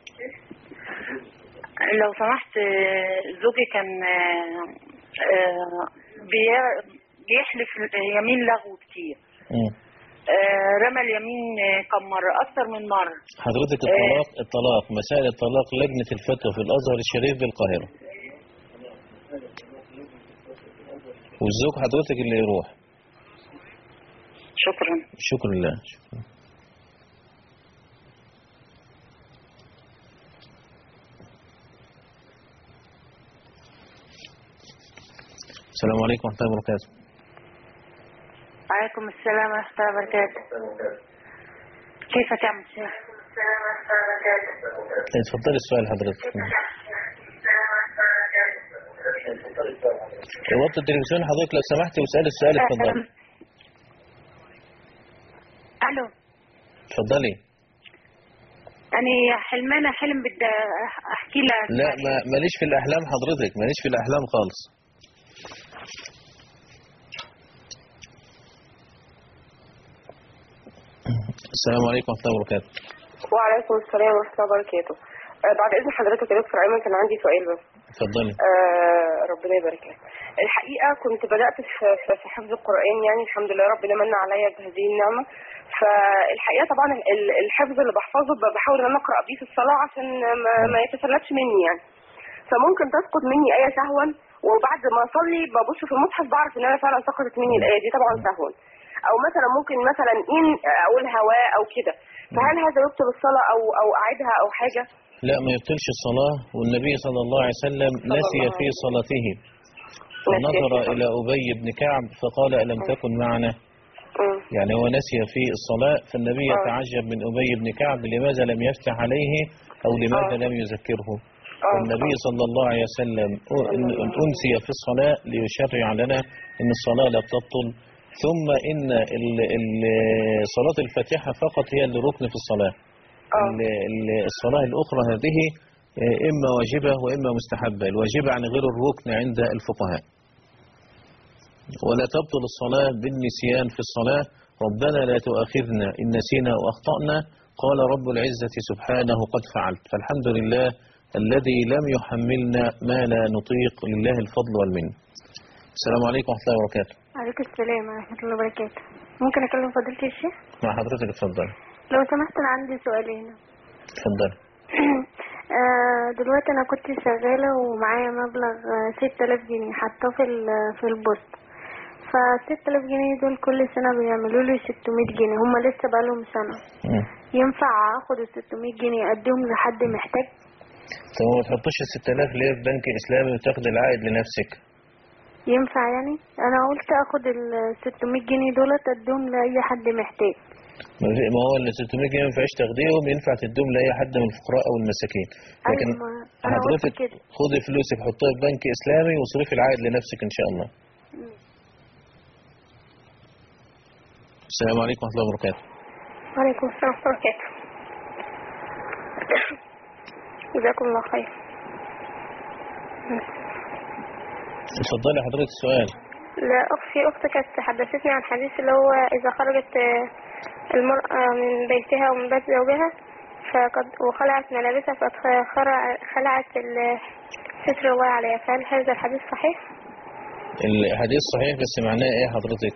لو سمحت آه، زوجي كان آه، آه، بي- بيحلف يمين لغو كتير مم. آه، رمى اليمين آه، كم مرة أكثر من مرة حضرتك إيه. الطلاق الطلاق مسائل الطلاق لجنة الفتوى في الأزهر الشريف بالقاهرة والزوج حضرتك اللي يروح شكرا شكرا لله شكرا. السلام عليكم ورحمة الله وبركاته وعليكم السلام ورحمة الله وبركاته كيف تعمل شيخ؟ اتفضلي السؤال حضرتك وطي التلفزيون حضرتك لو سمحتي واسألي السؤال اتفضل ألو اتفضلي أنا حلمانة حلم بدي أحكي لك لا ما ماليش في الأحلام حضرتك ماليش في الأحلام خالص السلام عليكم ورحمة الله وبركاته وعليكم السلام ورحمة الله وبركاته آه، بعد إذن حضرتك يا دكتور أيمن كان عندي سؤال بس اتفضلي آه ربنا يبارك لك الحقيقة كنت بدأت في, في في حفظ القرآن يعني الحمد لله ربنا من عليا بهذه النعمة فالحقيقة طبعا ال- الحفظ اللي بحفظه ب- بحاول ان انا اقرا بيه في الصلاة عشان ما, ما يتسلتش مني يعني فممكن تسقط مني آية سهوا وبعد ما اصلي ببص في المصحف بعرف ان انا فعلا سقطت مني الآية دي طبعا سهوا او مثلا ممكن مثلا ان اقول هواء او كده فهل هذا يبطل الصلاة او او اعيدها او حاجة لا ما يبطلش الصلاة والنبي صلى الله عليه وسلم نسي في صلاته فنظر إلى أبي بن كعب فقال ألم تكن معنا يعني هو نسي في الصلاة فالنبي يتعجب من أبي بن كعب لماذا لم يفتح عليه أو لماذا لم يذكره والنبي صلى الله عليه وسلم أن- أن أنسي في الصلاة ليشرع لنا أن الصلاة لا تبطل ثم إن ال- ال- صلاة الفاتحة فقط هي اللي ركن في الصلاة ال- ال- الصلاة الأخرى هذه آه، إما واجبة وإما مستحبة الواجبة عن غير الركن عند الفقهاء ولا تبطل الصلاة بالنسيان في الصلاة ربنا لا تؤاخذنا إن نسينا وأخطأنا قال رب العزة سبحانه قد فعلت فالحمد لله الذي لم يحملنا ما لا نطيق لله الفضل والمن السلام عليكم ورحمة الله وبركاته عليكم السلام ورحمة الله وبركاته ممكن أكلم فضيلة الشيخ؟ مع حضرتك اتفضل لو سمحت أنا عندي سؤالين اتفضل آه، دلوقتي أنا كنت شغالة ومعايا مبلغ ستة آلاف جنيه حاطاه في ال- في البوست فالستة آلاف جنيه دول كل سنة بيعملوا لي 600 جنيه هما لسه بقالهم سنة ينفع اخد ال 600 جنيه اديهم لحد محتاج طب ما تحطش ال 6000 ليه في بنك إسلامي وتاخد العائد لنفسك ينفع يعني انا قلت اخد ال 600 جنيه دولت اديهم لاي حد محتاج ما في- ما هو ال 600 جنيه ما ينفعش تاخديهم ينفع تديهم لأي حد من الفقراء أو المساكين لكن أيوة، ما انا قلت حضرتك كده خدي فلوسك حطيها في بنك إسلامي واصرفي العائد لنفسك إن شاء الله السلام عليكم ورحمة الله وبركاته وعليكم السلام ورحمة الله وبركاته جزاكم الله خير اتفضلي حضرتك السؤال لا أختي أختي كانت حدثتني عن حديث اللي هو إذا خرجت آه، المرأة من بيتها ومن بيت زوجها فقد وخلعت ملابسها فقد خرع- خلعت ال- ستر الله عليها فهل هذا الحديث صحيح؟ الحديث صحيح بس معناه ايه حضرتك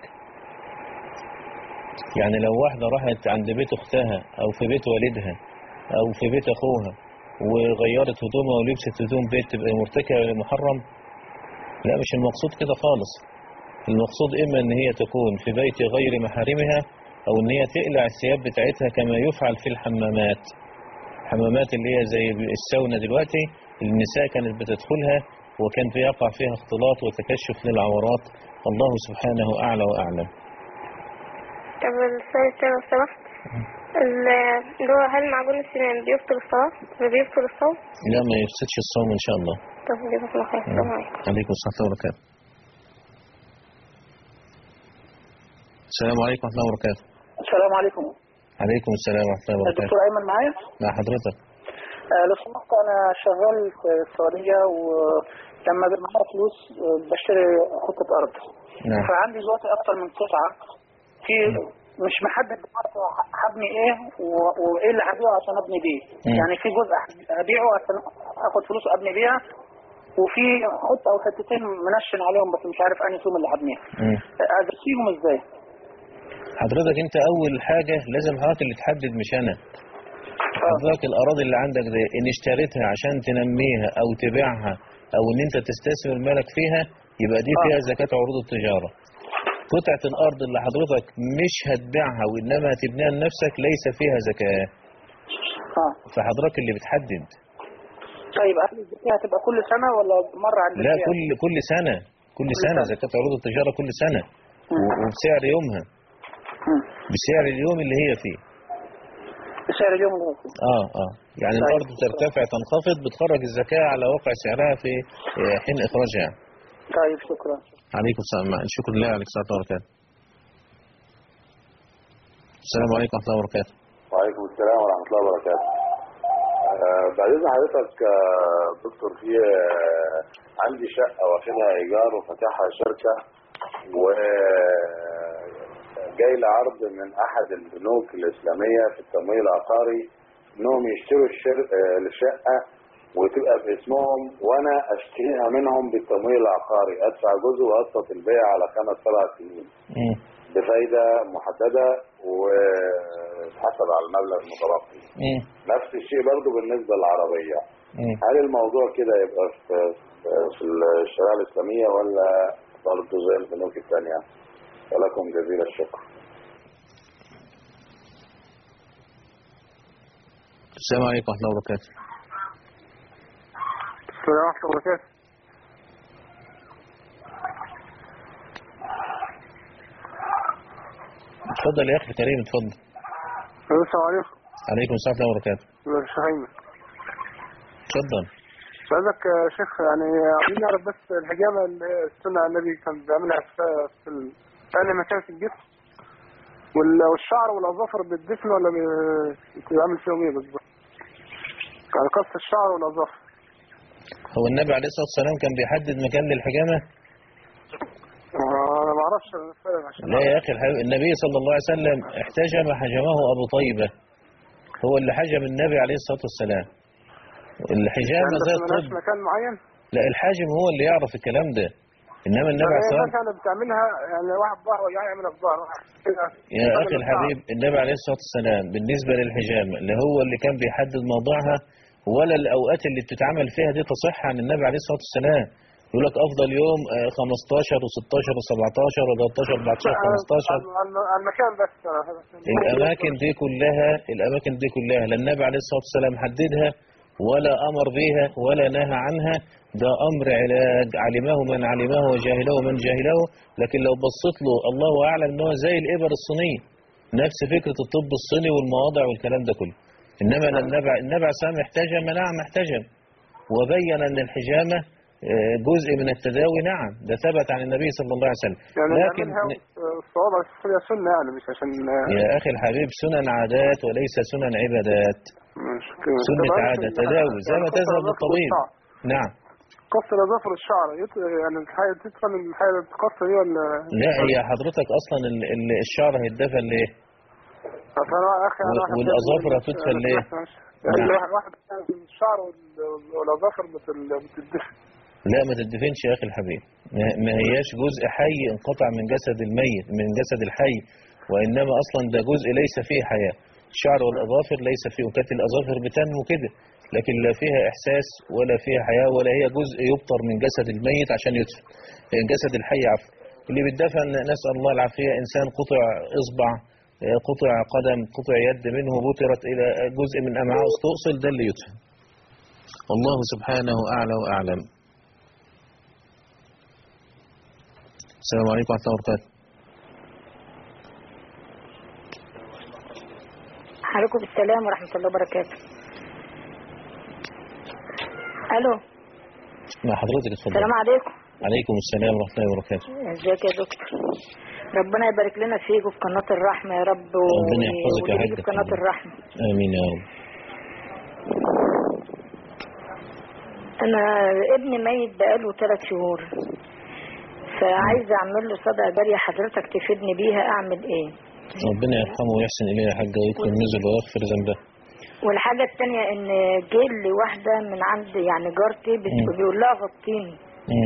يعني لو واحدة راحت عند بيت اختها او في بيت والدها او في بيت اخوها وغيرت هدومها ولبست هدوم بيت تبقى مرتكبة للمحرم لا مش المقصود كده خالص المقصود اما ان هي تكون في بيت غير محارمها او ان هي تقلع الثياب بتاعتها كما يفعل في الحمامات الحمامات اللي هي زي الساونا دلوقتي النساء كانت بتدخلها وكان بيقع فيها اختلاط وتكشف للعورات الله سبحانه أعلى وأعلم طب السؤال التاني لو سمحت ال- اللي هو هل معجون السنان بيبطل الصلاة؟ بيبطل الصوم؟ لا ما يفسدش الصوم إن شاء الله طب جزاكم الله خير السلام عليكم عليكم الصلاة وبركاته السلام عليكم ورحمة الله وبركاته السلام عليكم عليكم السلام ورحمة الله وبركاته الدكتور ايمن معايا مع حضرتك آه، لو سمحت انا شغال في السعوديه ولما بيبقى معايا فلوس آه، بشتري حته ارض نعم فعندي دلوقتي اكتر من قطعه في مش محدد دلوقتي هبني ايه و- وايه اللي هبيعه عشان ابني بيه مم. يعني في جزء هبيعه عشان اخد فلوس وابني بيها وفي حته او حتتين منشن عليهم بس مش عارف انهي فيهم اللي هبنيها مم. آه، ادرسيهم ازاي حضرتك انت اول حاجة لازم حضرتك اللي تحدد مش انا حضرتك الاراضي اللي عندك دي ان اشتريتها عشان تنميها او تبيعها او ان انت تستثمر مالك فيها يبقى دي فيها زكاة عروض التجارة قطعة الارض اللي حضرتك مش هتبيعها وانما هتبنيها لنفسك ليس فيها زكاة فحضرتك اللي بتحدد طيب هل الزكاه هتبقى كل سنه ولا مره عند لا البيع؟ كل كل سنة كل سنة زكاة عروض التجارة كل سنة و- وبسعر يومها بسعر اليوم اللي هي فيه بسعر اليوم اللي هو فيه. اه اه يعني الارض ترتفع تنخفض بتخرج الزكاة على واقع سعرها في آه، حين اخراجها يعني. طيب شكرا عليكم السلام شكرا لله عليك السلام وبركاته السلام عليكم ورحمة الله وبركاته وعليكم السلام ورحمة الله وبركاته. آه، بعد إذن حضرتك آه، دكتور في آه، عندي شقة واخدها إيجار وفاتحها شركة و جاي لي عرض من أحد البنوك الإسلامية في التمويل العقاري إنهم يشتروا الشر- آه، الشقة وتبقى باسمهم وأنا أشتريها منهم بالتمويل العقاري أدفع جزء وأقسط البيع على خمس سبع سنين. مم. بفايدة محددة وتحسب على المبلغ المتبقي مم. نفس الشيء برضو بالنسبة للعربية مم. هل الموضوع كده يبقى في في الشريعة الإسلامية ولا برضو زي البنوك الثانية ولكم جزيل الشكر السلام عليكم ورحمة الله وبركاته السلام ورحمة الله وبركاته اتفضل يا أخي الكريم اتفضل السلام عليكم عليكم السلام ورحمة الله وبركاته شيخ أيمن اتفضل سؤالك يا شيخ يعني عايزين نعرف بس الحجامة اللي السنة على النبي كان بيعملها في في ال- في أي مكان في الجسم وال- والشعر والأظافر بالدفن ولا بي- بيتعمل فيهم إيه بالظبط؟ يعني قص الشعر والأظافر هو النبي عليه الصلاة والسلام كان بيحدد مكان للحجامة آه، أنا ما أعرفش أنا فاهم عشان لا يا أخي الحبيب النبي صلى الله عليه وسلم احتجم حجمه أبو طيبة هو اللي حجم النبي عليه الصلاة والسلام الحجامة يعني زي بس ملهاش الطب مكان معين لا الحاجم هو اللي يعرف الكلام ده إنما النبي يعني عليه الصلاة والسلام مثلا بتعملها يعني واحد ظهره يعني يعملها في ظهره واحد كده يا أخي الحبيب النبي عليه الصلاة والسلام بالنسبة للحجامة اللي هو اللي كان بيحدد موضوعها ولا الأوقات اللي بتتعمل فيها دي تصح عن النبي عليه الصلاة والسلام يقول لك أفضل يوم آه، 15 و16 و17 و13 14 15 على المكان بس الأماكن دي كلها الأماكن دي كلها لا النبي عليه الصلاة والسلام حددها ولا أمر بها ولا نهى عنها ده أمر علاج علمه من علمه وجاهله من جاهله لكن لو بصيت له الله أعلم إن هو زي الإبر الصينية نفس فكرة الطب الصيني والمواضع والكلام ده كله إنما لا النبي النبي عليه الصلاة والسلام احتجم نعم احتجم وبين أن الحجامة آه، جزء من التداوي نعم ده ثبت عن النبي صلى الله عليه وسلم يعني لكن نعملها الصواب هي سنة يعني مش عشان يا أخي الحبيب سنن عادات وليس سنن عبادات مش كده. سنة طبعاً عادة في- تداوي زي ما قص تذهب الأظافر للطبيب والشعر. نعم قص الأظافر والشعر يت... يعني الحاجة تدخل الحاجة تقص دي ولا لا هي حضرتك أصلا ال- ال- الشعر هيتدفن ليه أصل أنا يا أخي أنا و- واحد والأظافر هتدفن ليه يعني نعم. واحد واحد الشعر وال- والأظافر بتل- بتدفن لا ما تدفنش يا أخي الحبيب ما ما هياش جزء حي انقطع من جسد الميت من جسد الحي وإنما أصلا ده جزء ليس فيه حياة الشعر والأظافر ليس فيه وكانت الأظافر بتنمو كده لكن لا فيها إحساس ولا فيها حياة ولا هي جزء يبطر من جسد الميت عشان يدفن جسد الحي عفوا اللي بيدفن نسأل الله العافية إنسان قطع إصبع آه، قطع قدم قطع يد منه بترت إلى جزء من أمعاء استؤصل ده اللي يدفن والله سبحانه أعلى وأعلم السلام عليكم ورحمة الله وبركاته عليكم السلام ورحمة الله وبركاته ألو مع حضرتك اتفضل السلام عليكم عليكم السلام ورحمة الله وبركاته ازيك يا دكتور ربنا يبارك لنا فيك وفي قناة الرحمة يا رب و- ربنا يحفظك يا وليك حاج في قناة الرحمة آمين يا رب أنا ابني ميت بقاله ثلاث شهور فعايزة أعمل له صدقة جارية حضرتك تفيدني بيها أعمل إيه؟ ربنا يرحمه ويحسن إليه يا حاج ويكرم نزل ويغفر ذنبه والحاجة التانية إن جه لي واحدة من عند يعني جارتي بت- مم. بيقول لها غطيني مم.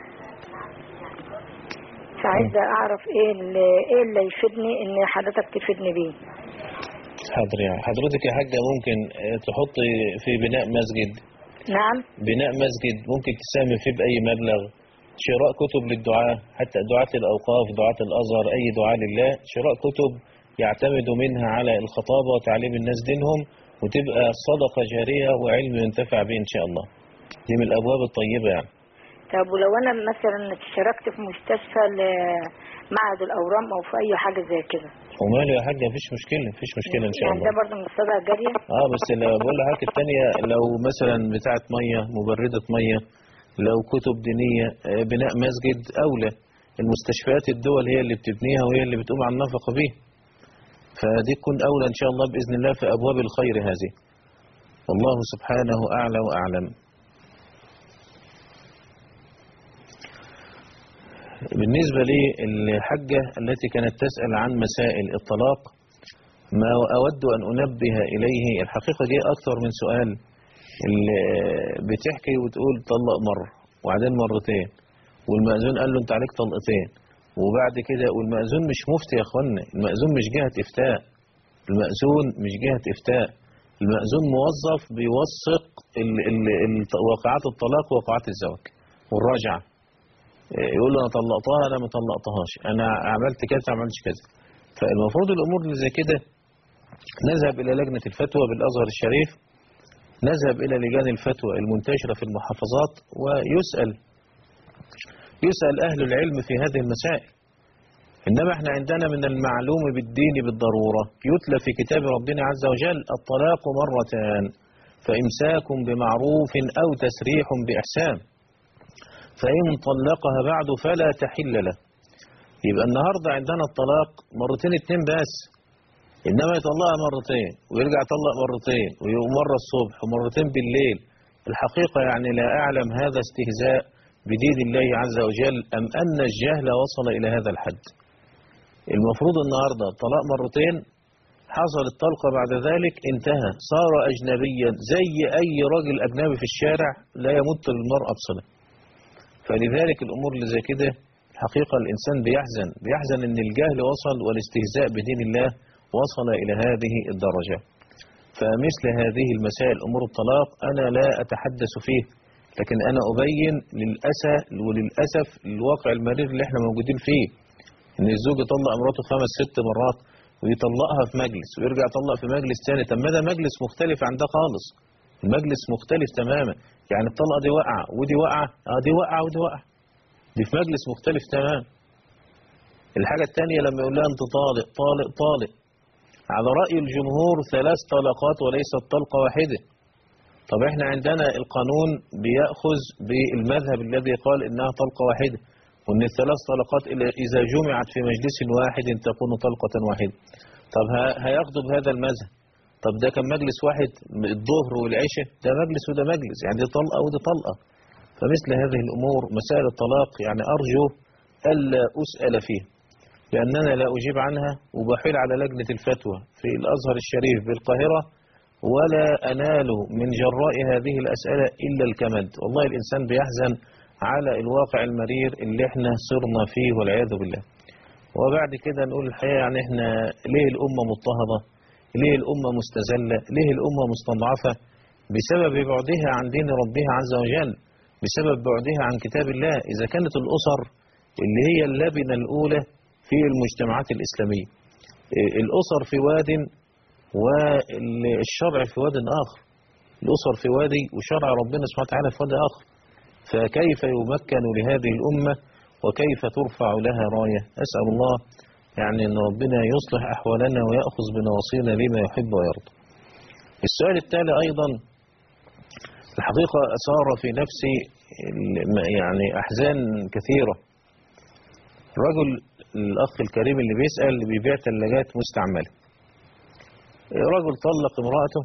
فعايزة أعرف إيه اللي إيه اللي يفيدني إن حضرتك تفيدني بيه حاضر يا حضرتك يا حاجة ممكن آه، تحطي في بناء مسجد نعم بناء مسجد ممكن تساهم فيه بأي مبلغ شراء كتب للدعاء حتى دعاة الأوقاف دعاة الأزهر أي دعاء لله شراء كتب يعتمدوا منها على الخطابة وتعليم الناس دينهم وتبقى صدقة جارية وعلم ينتفع به إن شاء الله دي من الأبواب الطيبة يعني طب ولو أنا مثلا اشتركت في مستشفى لمعهد الأورام أو في أي حاجة زي كده وماله يا حاجة مفيش مشكلة مفيش مشكلة إن شاء يعني الله ده برضه من الصدقة الجارية اه بس لو بقول لحضرتك التانية لو مثلا بتاعة مية مبردة مية لو كتب دينية آه، بناء مسجد أولى المستشفيات الدول هي اللي بتبنيها وهي اللي بتقوم على النفقة بيه فدي تكون أولى إن شاء الله بإذن الله في أبواب الخير هذه والله سبحانه أعلى وأعلم بالنسبة للحجة التي كانت تسأل عن مسائل الطلاق ما أود أن أنبه إليه الحقيقة جاء أكثر من سؤال اللي بتحكي وتقول طلق مرة وبعدين مرتين والمأذون قال له أنت عليك طلقتين وبعد كده والمأذون مش مفتي يا أخوانا المأذون مش جهة إفتاء المأذون مش جهة إفتاء المأذون موظف بيوثق ال- ال- ال- واقعات الطلاق وواقعات الزواج والراجعة يقول له انا طلقتها انا ما طلقتهاش انا عملت كذا ما عملتش كذا فالمفروض الامور اللي زي كده نذهب الى لجنه الفتوى بالازهر الشريف نذهب الى لجان الفتوى المنتشره في المحافظات ويسال يسال اهل العلم في هذه المسائل انما احنا عندنا من المعلوم بالدين بالضروره يتلى في كتاب ربنا عز وجل الطلاق مرتان فامساك بمعروف او تسريح باحسان فإن طلقها بعد فلا تحل له يبقى النهاردة عندنا الطلاق مرتين اتنين بس إنما يطلقها مرتين ويرجع يطلق مرتين ومرة الصبح ومرتين بالليل الحقيقة يعني لا أعلم هذا استهزاء بدين الله عز وجل أم أن الجهل وصل إلى هذا الحد المفروض النهاردة طلاق مرتين حصل الطلقة بعد ذلك انتهى صار أجنبيا زي أي راجل أجنبي في الشارع لا يمت للمرأة بصلة فلذلك الأمور اللي زي كده حقيقة الإنسان بيحزن بيحزن أن الجهل وصل والاستهزاء بدين الله وصل إلى هذه الدرجة فمثل هذه المسائل أمور الطلاق أنا لا أتحدث فيه لكن أنا أبين للأسف وللأسف الواقع المرير اللي احنا موجودين فيه ان الزوج يطلق مراته خمس ست مرات ويطلقها في مجلس ويرجع يطلق في مجلس تاني طب ما ده مجلس مختلف عن ده خالص المجلس مختلف تماما يعني الطلقه دي واقعه ودي واقعه اه دي واقعه ودي واقعه دي في مجلس مختلف تماما الحاجه الثانيه لما يقول لها انت طالق طالق طالق على راي الجمهور ثلاث طلقات وليست طلقه واحده طب احنا عندنا القانون بيأخذ بالمذهب الذي قال انها طلقه واحده وان الثلاث طلقات إلا- اذا جمعت في مجلس واحد تكون طلقه واحده طب ه- هياخدوا بهذا المذهب طب ده كان مجلس واحد الظهر والعشاء ده مجلس وده مجلس يعني دي طلقة ودي طلقة فمثل هذه الأمور مسائل الطلاق يعني أرجو ألا أسأل فيه لأننا لا أجيب عنها وبحيل على لجنة الفتوى في الأزهر الشريف بالقاهرة ولا أنال من جراء هذه الأسئلة إلا الكمد والله الإنسان بيحزن على الواقع المرير اللي احنا صرنا فيه والعياذ بالله وبعد كده نقول الحقيقة يعني احنا ليه الأمة مضطهدة ليه الأمة مستذلة ليه الأمة مستضعفة بسبب بعدها عن دين ربها عز وجل بسبب بعدها عن كتاب الله إذا كانت الأسر اللي هي اللبنة الأولى في المجتمعات الإسلامية إيه، الأسر في واد والشرع في واد آخر الأسر في وادي وشرع ربنا سبحانه وتعالى في واد آخر فكيف يمكن لهذه الأمة وكيف ترفع لها راية أسأل الله يعني أن ربنا يصلح أحوالنا ويأخذ بنواصينا لما يحب ويرضى السؤال التالي أيضا الحقيقة أثار في نفسي ال- يعني أحزان كثيرة الرجل الأخ الكريم اللي بيسأل اللي بيبيع ثلاجات مستعملة رجل طلق امرأته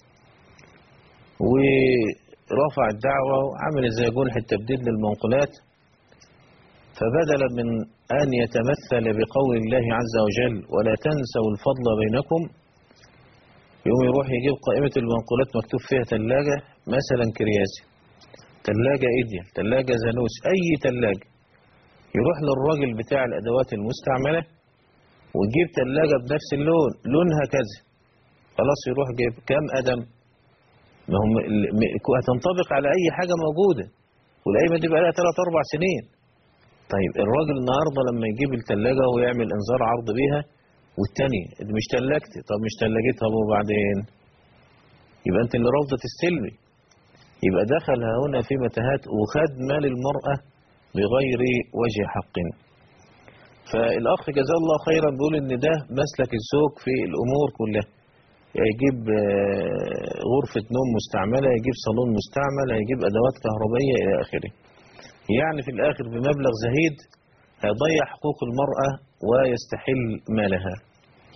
ورفع الدعوة وعمل زي جنح التبديد للمنقولات فبدلا من أن يتمثل بقول الله عز وجل ولا تنسوا الفضل بينكم يوم يروح يجيب قائمة المنقولات مكتوب فيها ثلاجة مثلا كرياسي ثلاجة إيديال ثلاجة زانوس أي ثلاجة يروح للراجل بتاع الأدوات المستعملة ويجيب ثلاجة بنفس اللون لونها كذا خلاص يروح جايب كام قدم ما هم ال- م- هتنطبق على أي حاجة موجودة والقايمة دي بقى لها 3 4 سنين طيب الراجل النهاردة لما يجيب الثلاجة ويعمل انذار عرض بيها والتاني دي مش تلاجتي طب مش تلاجتها طب وبعدين يبقى انت اللي رافضة تستلمي يبقى دخل هنا في متاهات وخد مال المرأة بغير وجه حق فالأخ جزاه الله خيرا بيقول إن ده مسلك الزوج في الأمور كلها يجيب آه، غرفة نوم مستعملة يجيب صالون مستعمل يجيب أدوات كهربائية إلى آخره يعني في الآخر بمبلغ زهيد هيضيع حقوق المرأة ويستحل مالها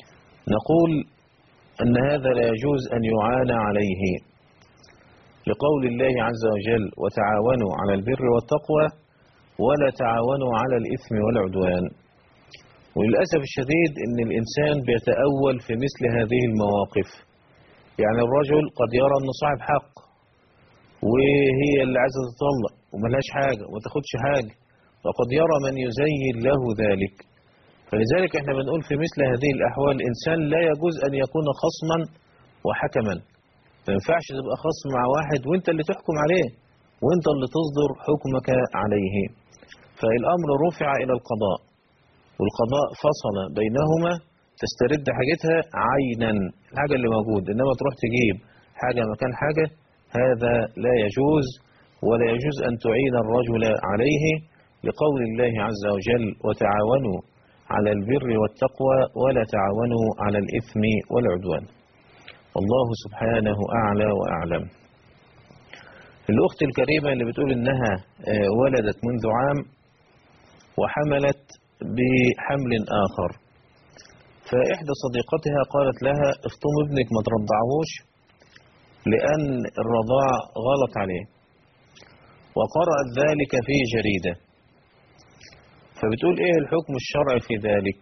نقول أن هذا لا يجوز أن يعان عليه لقول الله عز وجل وتعاونوا على البر والتقوى ولا تعاونوا على الإثم والعدوان وللأسف الشديد أن الإنسان بيتأول في مثل هذه المواقف يعني الرجل قد يرى أنه صاحب حق وهي اللي عايزة تطلق وملهاش حاجة وما تاخدش حاجة وقد يرى من يزين له ذلك فلذلك احنا بنقول في مثل هذه الأحوال الإنسان لا يجوز أن يكون خصما وحكما ما ينفعش تبقى خصم مع واحد وانت اللي تحكم عليه وانت اللي تصدر حكمك عليه فالأمر رفع إلى القضاء والقضاء فصل بينهما تسترد حاجتها عينا الحاجة اللي موجود إنما تروح تجيب حاجة مكان حاجة هذا لا يجوز ولا يجوز أن تعين الرجل عليه لقول الله عز وجل وتعاونوا على البر والتقوى ولا تعاونوا على الإثم والعدوان الله سبحانه أعلى وأعلم الأخت الكريمة اللي بتقول إنها آه، ولدت منذ عام وحملت بحمل آخر فإحدى صديقتها قالت لها افطم ابنك ما ترضعهوش لأن الرضاع غلط عليه وقرأت ذلك في جريدة فبتقول إيه الحكم الشرعي في ذلك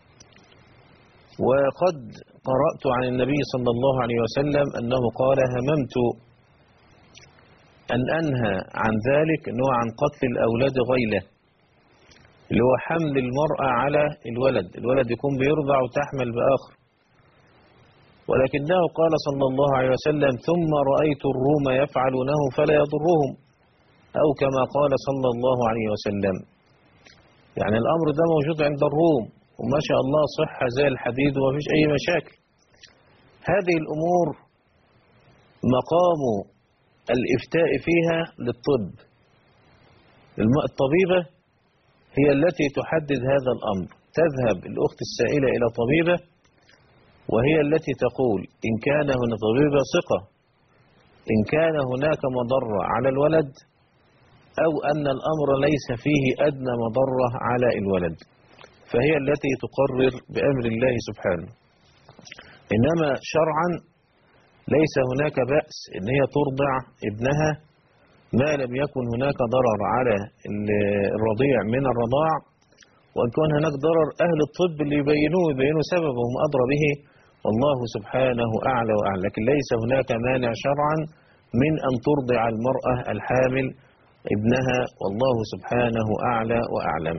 وقد قرأت عن النبي صلى الله عليه وسلم أنه قال هممت أن أنهى عن ذلك أنه عن قتل الأولاد غيلة اللي هو حمل المرأة على الولد الولد يكون بيرضع وتحمل بآخر ولكنه قال صلى الله عليه وسلم ثم رأيت الروم يفعلونه فلا يضرهم أو كما قال صلى الله عليه وسلم يعني الأمر ده موجود عند الروم وما شاء الله صحة زي الحديد وما فيش أي مشاكل هذه الأمور مقام الإفتاء فيها للطب الم- الطبيبة هي التي تحدد هذا الأمر تذهب الأخت السائلة إلى طبيبة وهي التي تقول إن كان هنا طبيبة ثقة إن كان هناك مضرة على الولد أو أن الأمر ليس فيه أدنى مضرة على الولد فهي التي تقرر بأمر الله سبحانه إنما شرعا ليس هناك بأس إن هي ترضع ابنها ما لم يكن هناك ضرر على ال- الرضيع من الرضاع وأن كان هناك ضرر أهل الطب اللي يبينوه يبينوا سببه هم أدرى به والله سبحانه أعلى وأعلى لكن ليس هناك مانع شرعا من أن ترضع المرأة الحامل ابنها والله سبحانه أعلى وأعلم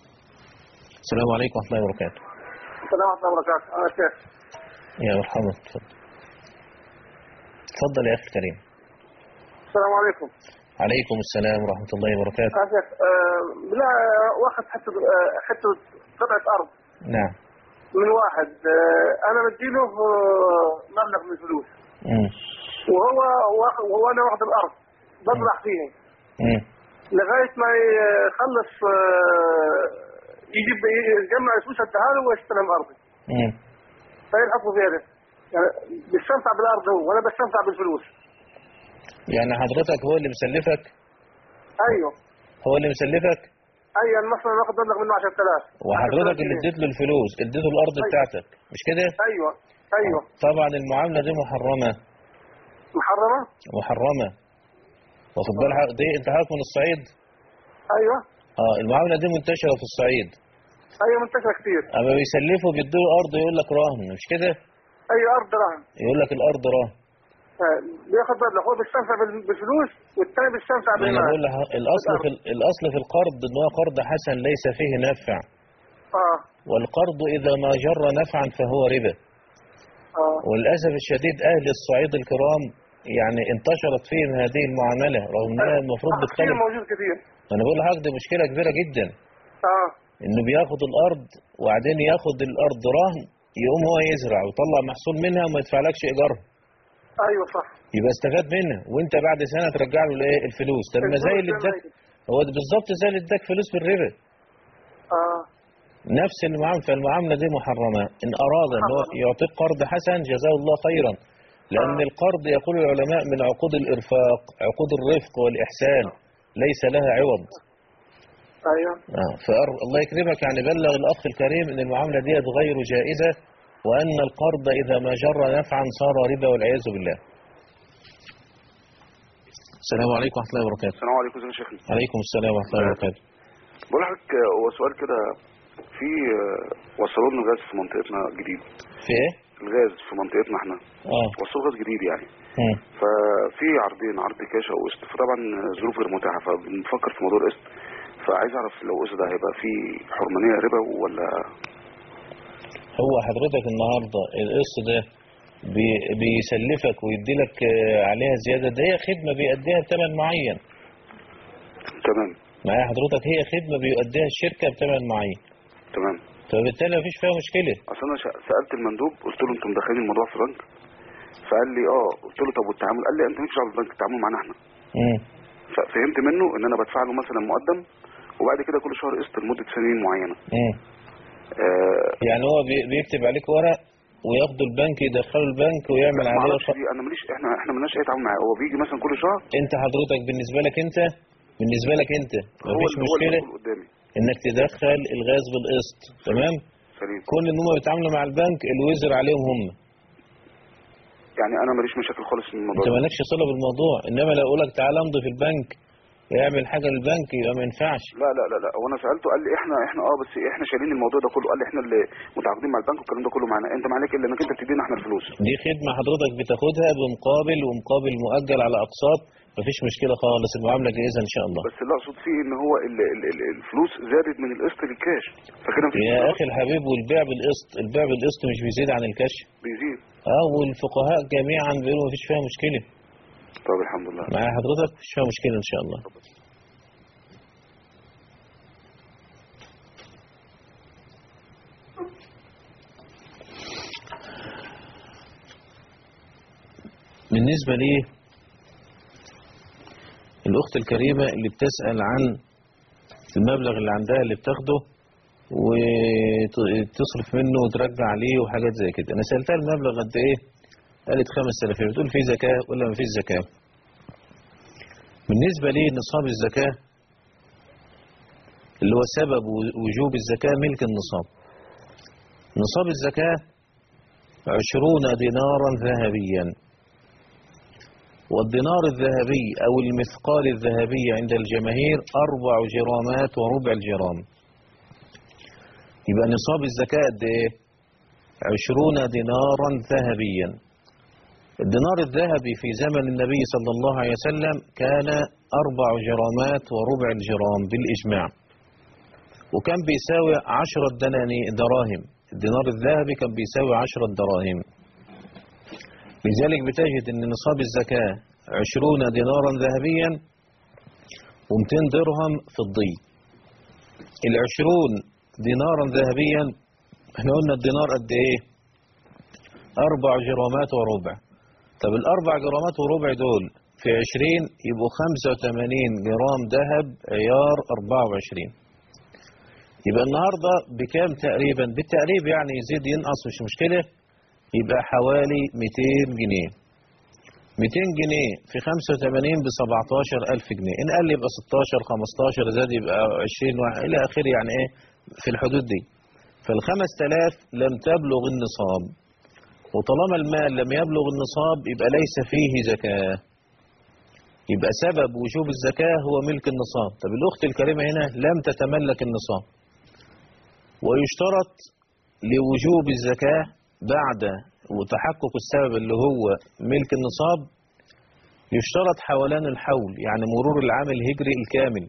السلام عليكم ورحمة الله وبركاته السلام ورحمة الله وبركاته أنا شيخ يا مرحبا تفضل تفضل يا أخي الكريم السلام عليكم عليكم السلام ورحمة الله وبركاته أنا شيخ آه، بالله آه، واخد حتة آه، حتة قطعة أرض نعم من واحد آه، أنا مديله آه، مبلغ من الفلوس مم. وهو واخد وهو أنا واخد الأرض بطلع فيه مم. لغاية ما يخلص آه، يجيب يجمع الفلوس اديها له ويستلم أرضي مم. فايه الحكم فيها ده؟ يعني بيستمتع بالأرض هو وأنا بستمتع بالفلوس يعني حضرتك هو اللي مسلفك أيوه هو اللي مسلفك أيوه مثلا واخد مبلغ منه 10000 وحضرتك اللي اديت له الفلوس اديته الأرض بتاعتك مش كده أيوه أيوه طبعا المعاملة دي محرمة محرمة؟ محرمة واخد بال حضرتك دي انت حضرتك من الصعيد أيوه اه المعاملة دي منتشرة في الصعيد أيوه منتشرة كتير اما بيسلفوا بيدوا ارض يقول لك رهن مش كده أيوه أرض رهن يقول لك الارض رهن آه، بياخد مبلغ هو بيستنفع بال- بالفلوس والتاني بيستنفع ما انا بقول بالمال لح- الاصل في ال- الاصل في القرض ان هو قرض حسن ليس فيه نفع اه والقرض اذا ما جر نفعا فهو ربا اه وللاسف الشديد اهل الصعيد الكرام يعني انتشرت فيهم هذه المعامله رغم انها المفروض كتير بتخالف موجود كتير انا بقول لحضرتك دي مشكله كبيره جدا اه انه بياخد الارض وبعدين ياخد الارض رهن يقوم هو يزرع ويطلع محصول منها وما يدفعلكش ايجارها ايوه صح يبقى استفاد منها وانت بعد سنه ترجع له الايه الفلوس طب ما زي اللي اداك هو ده بالظبط زي اللي اداك فلوس بالربا اه نفس المعامله فالمعامله دي محرمه ان اراد ان هو يعطيك قرض حسن جزاه الله خيرا لان القرض يقول العلماء من عقود الارفاق عقود الرفق والاحسان ليس لها عوض ايوه آه، فأر... الله يكرمك يعني بلغ الأخ الكريم أن المعاملة ديت غير جائزة وأن القرض إذا ما جر نفعا صار ربا والعياذ بالله السلام عليكم ورحمة الله وبركاته السلام عليكم ازيك يا شيخنا عليكم السلام ورحمة الله وبركاته بقول لحضرتك آه، هو سؤال كده في آه، وصلوا لنا غاز في منطقتنا جديد في ايه؟ الغاز في منطقتنا احنا اه وصلوا غاز جديد يعني مم. ففي عرضين عرض كاش او قسط فطبعا ظروف غير متاحه فبنفكر في موضوع القسط فعايز اعرف لو قسط ده هيبقى فيه حرمانيه ربا ولا هو حضرتك النهاردة القسط ده بي- بيسلفك ويديلك آه، عليها زيادة ده هي خدمة بيأديها بثمن معين تمام معايا حضرتك هي خدمة بيؤديها الشركة بثمن معين تمام فبالتالي مفيش فيها مشكلة اصل انا شا- سالت المندوب قلت له انتم مدخلين الموضوع في بنك فقال لي اه قلت له طب والتعامل قال لي انت مالكش دعوه بالبنك التعامل معانا احنا مم. ففهمت منه ان انا بدفع له مثلا مقدم وبعد كده كل شهر قسط لمده سنين معينه مم. آه يعني هو بي- بيكتب عليك ورق وياخده البنك يدخله البنك ويعمل ما عليه اعرفش دي انا ماليش احنا احنا مالناش اي تعامل معاه هو بيجي مثلا كل شهر انت حضرتك بالنسبة لك انت بالنسبة لك انت هو مفيش اللي هو مشكلة المسؤول قدامي انك تدخل الغاز بالقسط تمام سليم كون ان هم بيتعاملوا مع البنك الوزر عليهم هم يعني انا ماليش مشاكل خالص من الموضوع انت ده. مالكش صلة بالموضوع انما لو اقولك تعالى امضي في البنك يعمل حاجة للبنك يبقى ما ينفعش لا لا لا لا هو انا سالته قال لي احنا احنا اه بس احنا شايلين الموضوع ده كله قال لي احنا اللي متعاقدين مع البنك والكلام ده كله معانا انت ما عليك الا انك انت بتدينا احنا الفلوس دي خدمة حضرتك بتاخدها بمقابل ومقابل مؤجل على اقساط مفيش مشكلة خالص المعاملة جائزة ان شاء الله بس اللي اقصد فيه ان هو ال ال ال الفلوس زادت من القسط للكاش فكده مفيش يا مشكلة. اخي الحبيب والبيع بالقسط البيع بالقسط مش بيزيد عن الكاش بيزيد اه والفقهاء جميعا بيقولوا مفيش فيها مشكلة طب الحمد لله مع حضرتك مفيش فيها مشكلة ان شاء الله بالنسبة لي الأخت الكريمة اللي بتسأل عن المبلغ اللي عندها اللي بتاخده وتصرف منه وترجع عليه وحاجات زي كده أنا سألتها المبلغ قد إيه قالت 5000 بتقول في زكاة ولا ما فيش زكاة بالنسبة لي نصاب الزكاة اللي هو سبب وجوب الزكاة ملك النصاب نصاب الزكاة عشرون دينارا ذهبيا والدينار الذهبي أو المثقال الذهبي عند الجماهير أربع جرامات وربع الجرام يبقى نصاب الزكاة قد إيه؟ عشرون دينارا ذهبيا الدينار الذهبي في زمن النبي صلى الله عليه وسلم كان أربع جرامات وربع الجرام بالإجماع وكان بيساوي عشرة دناني دراهم الدينار الذهبي كان بيساوي عشرة دراهم لذلك بتجد ان نصاب الزكاة عشرون دينارا ذهبيا ومتين درهم فضي العشرون دينارا ذهبيا احنا قلنا الدينار قد ايه اربع جرامات وربع طب الاربع جرامات وربع دول في عشرين يبقوا خمسة وثمانين جرام ذهب عيار اربعة وعشرين يبقى النهاردة بكام تقريبا بالتقريب يعني يزيد ينقص مش مشكلة يبقى حوالي 200 جنيه 200 جنيه في 85 ب 17000 جنيه ان قل يبقى 16 15 زاد يبقى 20 واحد الى اخره يعني ايه في الحدود دي فال 5000 لم تبلغ النصاب وطالما المال لم يبلغ النصاب يبقى ليس فيه زكاة يبقى سبب وجوب الزكاة هو ملك النصاب طب الأخت الكريمة هنا لم تتملك النصاب ويشترط لوجوب الزكاة بعد وتحقق السبب اللي هو ملك النصاب يشترط حولان الحول يعني مرور العام الهجري الكامل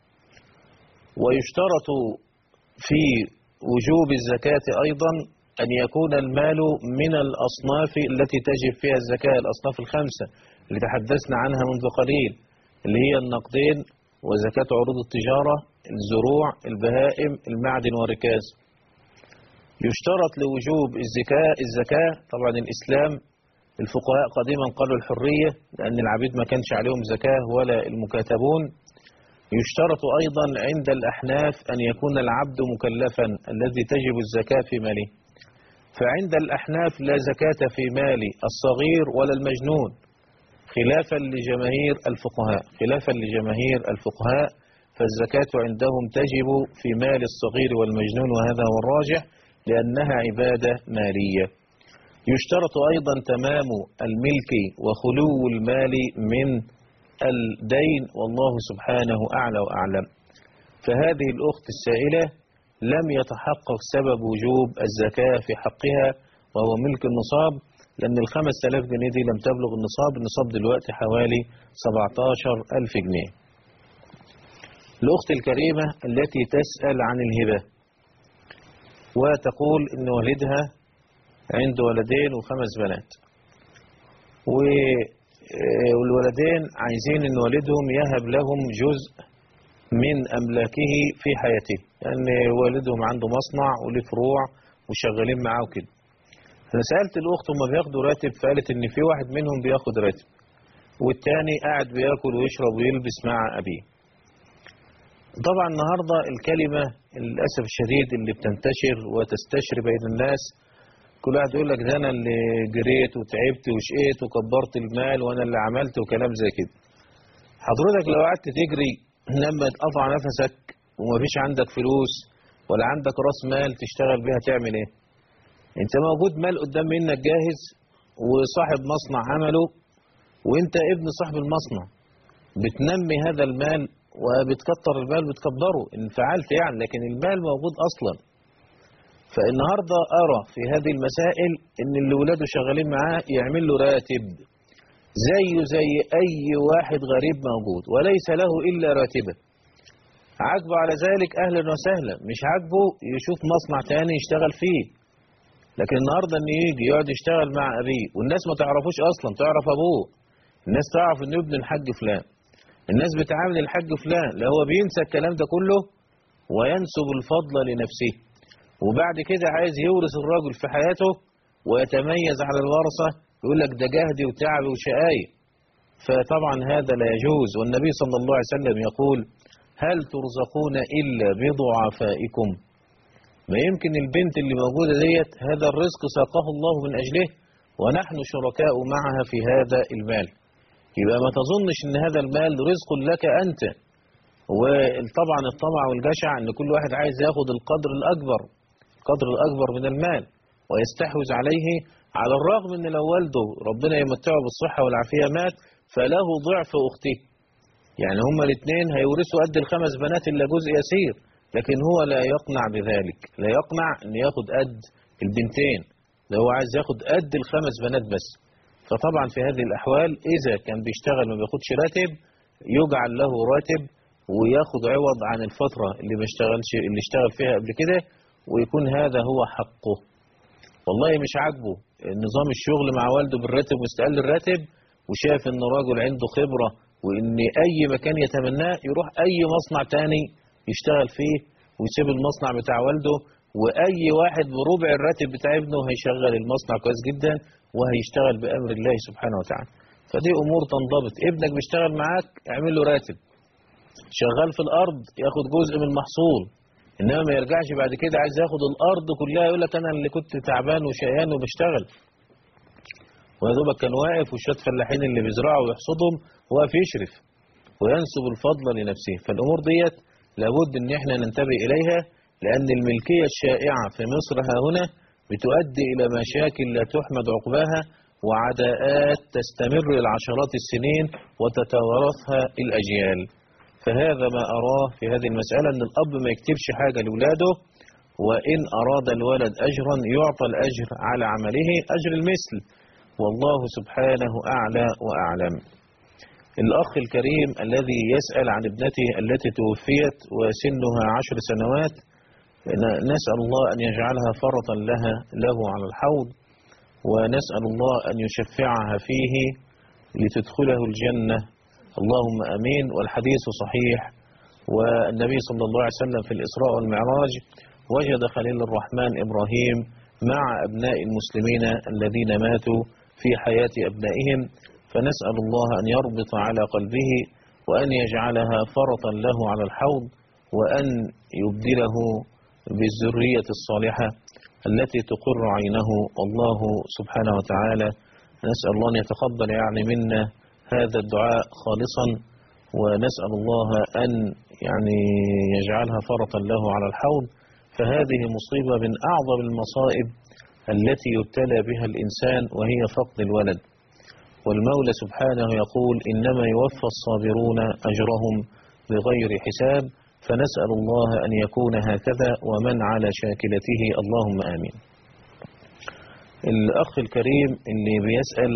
ويشترط في وجوب الزكاة أيضا أن يكون المال من الأصناف التي تجب فيها الزكاة الأصناف الخمسة اللي تحدثنا عنها منذ قليل اللي هي النقدين وزكاة عروض التجارة الزروع البهائم المعدن والركاز يشترط لوجوب الزكاة الزكاة طبعا الإسلام الفقهاء قديما قالوا الحرية لأن العبيد ما كانش عليهم زكاة ولا المكاتبون يشترط أيضا عند الأحناف أن يكون العبد مكلفا الذي تجب الزكاة في ماله فعند الأحناف لا زكاة في مال الصغير ولا المجنون خلافا لجماهير الفقهاء خلافا لجماهير الفقهاء فالزكاة عندهم تجب في مال الصغير والمجنون وهذا هو الراجح لأنها عبادة مالية يشترط أيضا تمام الملك وخلو المال من الدين والله سبحانه أعلى وأعلم فهذه الأخت السائلة لم يتحقق سبب وجوب الزكاة في حقها وهو ملك النصاب لأن الخمس تلاف جنيه دي لم تبلغ النصاب النصاب دلوقتي حوالي 17 ألف جنيه الأخت الكريمة التي تسأل عن الهبة وتقول إن والدها عنده ولدين وخمس بنات والولدين عايزين إن والدهم يهب لهم جزء من أملاكه في حياته لأن يعني والدهم عنده مصنع وليه فروع وشغالين معاه وكده أنا سألت الأخت هما بياخدوا راتب فقالت إن في واحد منهم بياخد راتب والتاني قاعد بياكل ويشرب ويلبس مع أبيه طبعا النهاردة الكلمة للأسف الشديد اللي بتنتشر وتستشري بين الناس كل واحد يقول لك ده أنا اللي جريت وتعبت وشقيت وكبرت المال وأنا اللي عملت وكلام زي كده حضرتك لو قعدت تجري لما تقطع نفسك ومفيش عندك فلوس ولا عندك راس مال تشتغل بيها تعمل ايه انت موجود مال قدام منك جاهز وصاحب مصنع عمله وانت ابن صاحب المصنع بتنمي هذا المال وبتكتر المال بتكبره ان فعلت يعني لكن المال موجود اصلا فالنهاردة ارى في هذه المسائل ان اللي ولاده شغالين معاه يعمل له راتب زيه زي اي واحد غريب موجود وليس له الا راتبه عاجبه على ذلك اهلا وسهلا مش عاجبه يشوف مصنع تاني يشتغل فيه لكن النهاردة ان يجي يقعد يشتغل مع ابيه والناس ما تعرفوش اصلا تعرف ابوه الناس تعرف انه ابن الحاج فلان الناس بتعامل الحاج فلان لا هو بينسى الكلام ده كله وينسب الفضل لنفسه وبعد كده عايز يورث الرجل في حياته ويتميز على الورثة يقول لك ده جهدي وتعبي وشقاي فطبعا هذا لا يجوز والنبي صلى الله عليه وسلم يقول هل ترزقون إلا بضعفائكم ما يمكن البنت اللي موجودة ديت هذا الرزق ساقه الله من أجله ونحن شركاء معها في هذا المال يبقى ما تظنش ان هذا المال رزق لك أنت وطبعا الطمع والجشع ان كل واحد عايز ياخد القدر الأكبر القدر الأكبر من المال ويستحوذ عليه على الرغم ان لو والده ربنا يمتعه بالصحة والعافية مات فله ضعف أخته يعني هما الاثنين هيورثوا قد الخمس بنات إلا جزء يسير لكن هو لا يقنع بذلك لا يقنع ان ياخد قد البنتين ده هو عايز ياخد قد الخمس بنات بس فطبعا في هذه الأحوال إذا كان بيشتغل ما بياخدش راتب يجعل له راتب وياخد عوض عن الفترة اللي ما اشتغلش اللي اشتغل فيها قبل كده ويكون هذا هو حقه والله مش عاجبه نظام الشغل مع والده بالراتب واستقل الراتب وشاف ان راجل عنده خبرة وان اي مكان يتمناه يروح اي مصنع تاني يشتغل فيه ويسيب المصنع بتاع والده واي واحد بربع الراتب بتاع ابنه هيشغل المصنع كويس جدا وهيشتغل بامر الله سبحانه وتعالى فدي امور تنضبط ابنك بيشتغل معاك اعمل له راتب شغال في الارض ياخد جزء من المحصول انما ما يرجعش بعد كده عايز ياخد الارض كلها يقول لك انا اللي كنت تعبان وشقيان وبشتغل ويا دوبك كان واقف وشويه فلاحين اللي بيزرعوا ويحصدهم واقف يشرف وينسب الفضل لنفسه فالامور ديت لابد ان احنا ننتبه اليها لان الملكيه الشائعه في مصر ها هنا بتؤدي الى مشاكل لا تحمد عقباها وعداءات تستمر العشرات السنين وتتوارثها الاجيال فهذا ما أراه في هذه المسألة أن الأب ما يكتبش حاجة لولاده وإن أراد الولد أجرا يعطى الأجر على عمله أجر المثل والله سبحانه أعلى وأعلم الأخ الكريم الذي يسأل عن ابنته التي توفيت وسنها عشر سنوات نسأل الله أن يجعلها فرطا لها له على الحوض ونسأل الله أن يشفعها فيه لتدخله الجنة اللهم أمين والحديث صحيح والنبي صلى الله عليه وسلم في الإسراء والمعراج وجد خليل الرحمن إبراهيم مع أبناء المسلمين الذين ماتوا في حياة أبنائهم فنسأل الله أن يربط على قلبه وأن يجعلها فرطا له على الحوض وأن يبدله بالذرية الصالحة التي تقر عينه الله سبحانه وتعالى نسأل الله أن يتقبل يعني منا هذا الدعاء خالصا ونسأل الله أن يعني يجعلها فرطا له على الحوض فهذه مصيبة من أعظم المصائب التي يبتلى بها الإنسان وهي فقد الولد والمولى سبحانه يقول إنما يوفى الصابرون أجرهم بغير حساب فنسأل الله أن يكون هكذا ومن على شاكلته اللهم آمين الأخ الكريم اللي بيسأل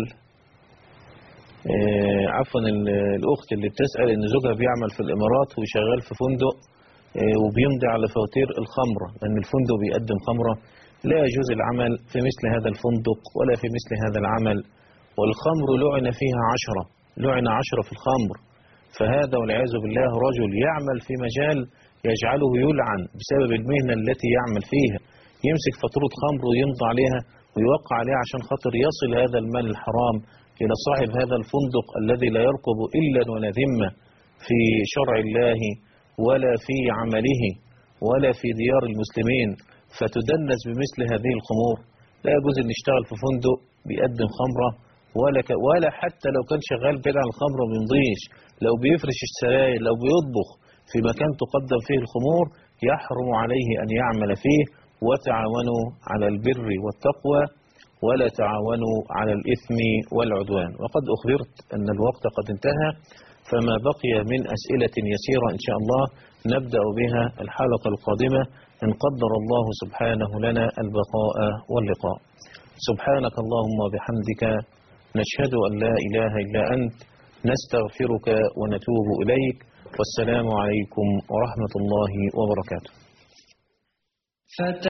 آه، عفوا ال- الأخت اللي بتسأل إن زوجها بيعمل في الإمارات وشغال في فندق آه، وبيمضي على فواتير الخمرة لأن الفندق بيقدم خمرة لا يجوز العمل في مثل هذا الفندق ولا في مثل هذا العمل والخمر لعن فيها عشرة لعن عشرة في الخمر فهذا والعياذ بالله رجل يعمل في مجال يجعله يلعن بسبب المهنة التي يعمل فيها يمسك فاتورة خمر ويمضي عليها ويوقع عليها عشان خاطر يصل هذا المال الحرام إلى صاحب هذا الفندق الذي لا يرقب إلا ولا ذمة في شرع الله ولا في عمله ولا في ديار المسلمين فتدنس بمثل هذه الخمور لا يجوز أن يشتغل في فندق بيقدم خمرة ولا ك... ولا حتى لو كان شغال بعيد عن الخمر ما بيمضيش لو بيفرش السراير لو بيطبخ في مكان تقدم فيه الخمور يحرم عليه أن يعمل فيه وتعاونوا على البر والتقوى ولا تعاونوا على الإثم والعدوان وقد أخبرت أن الوقت قد انتهى فما بقي من أسئلة يسيرة إن شاء الله نبدأ بها الحلقة القادمة إن قدر الله سبحانه لنا البقاء واللقاء سبحانك اللهم وبحمدك نشهد أن لا إله إلا أنت نستغفرك ونتوب إليك والسلام عليكم ورحمة الله وبركاته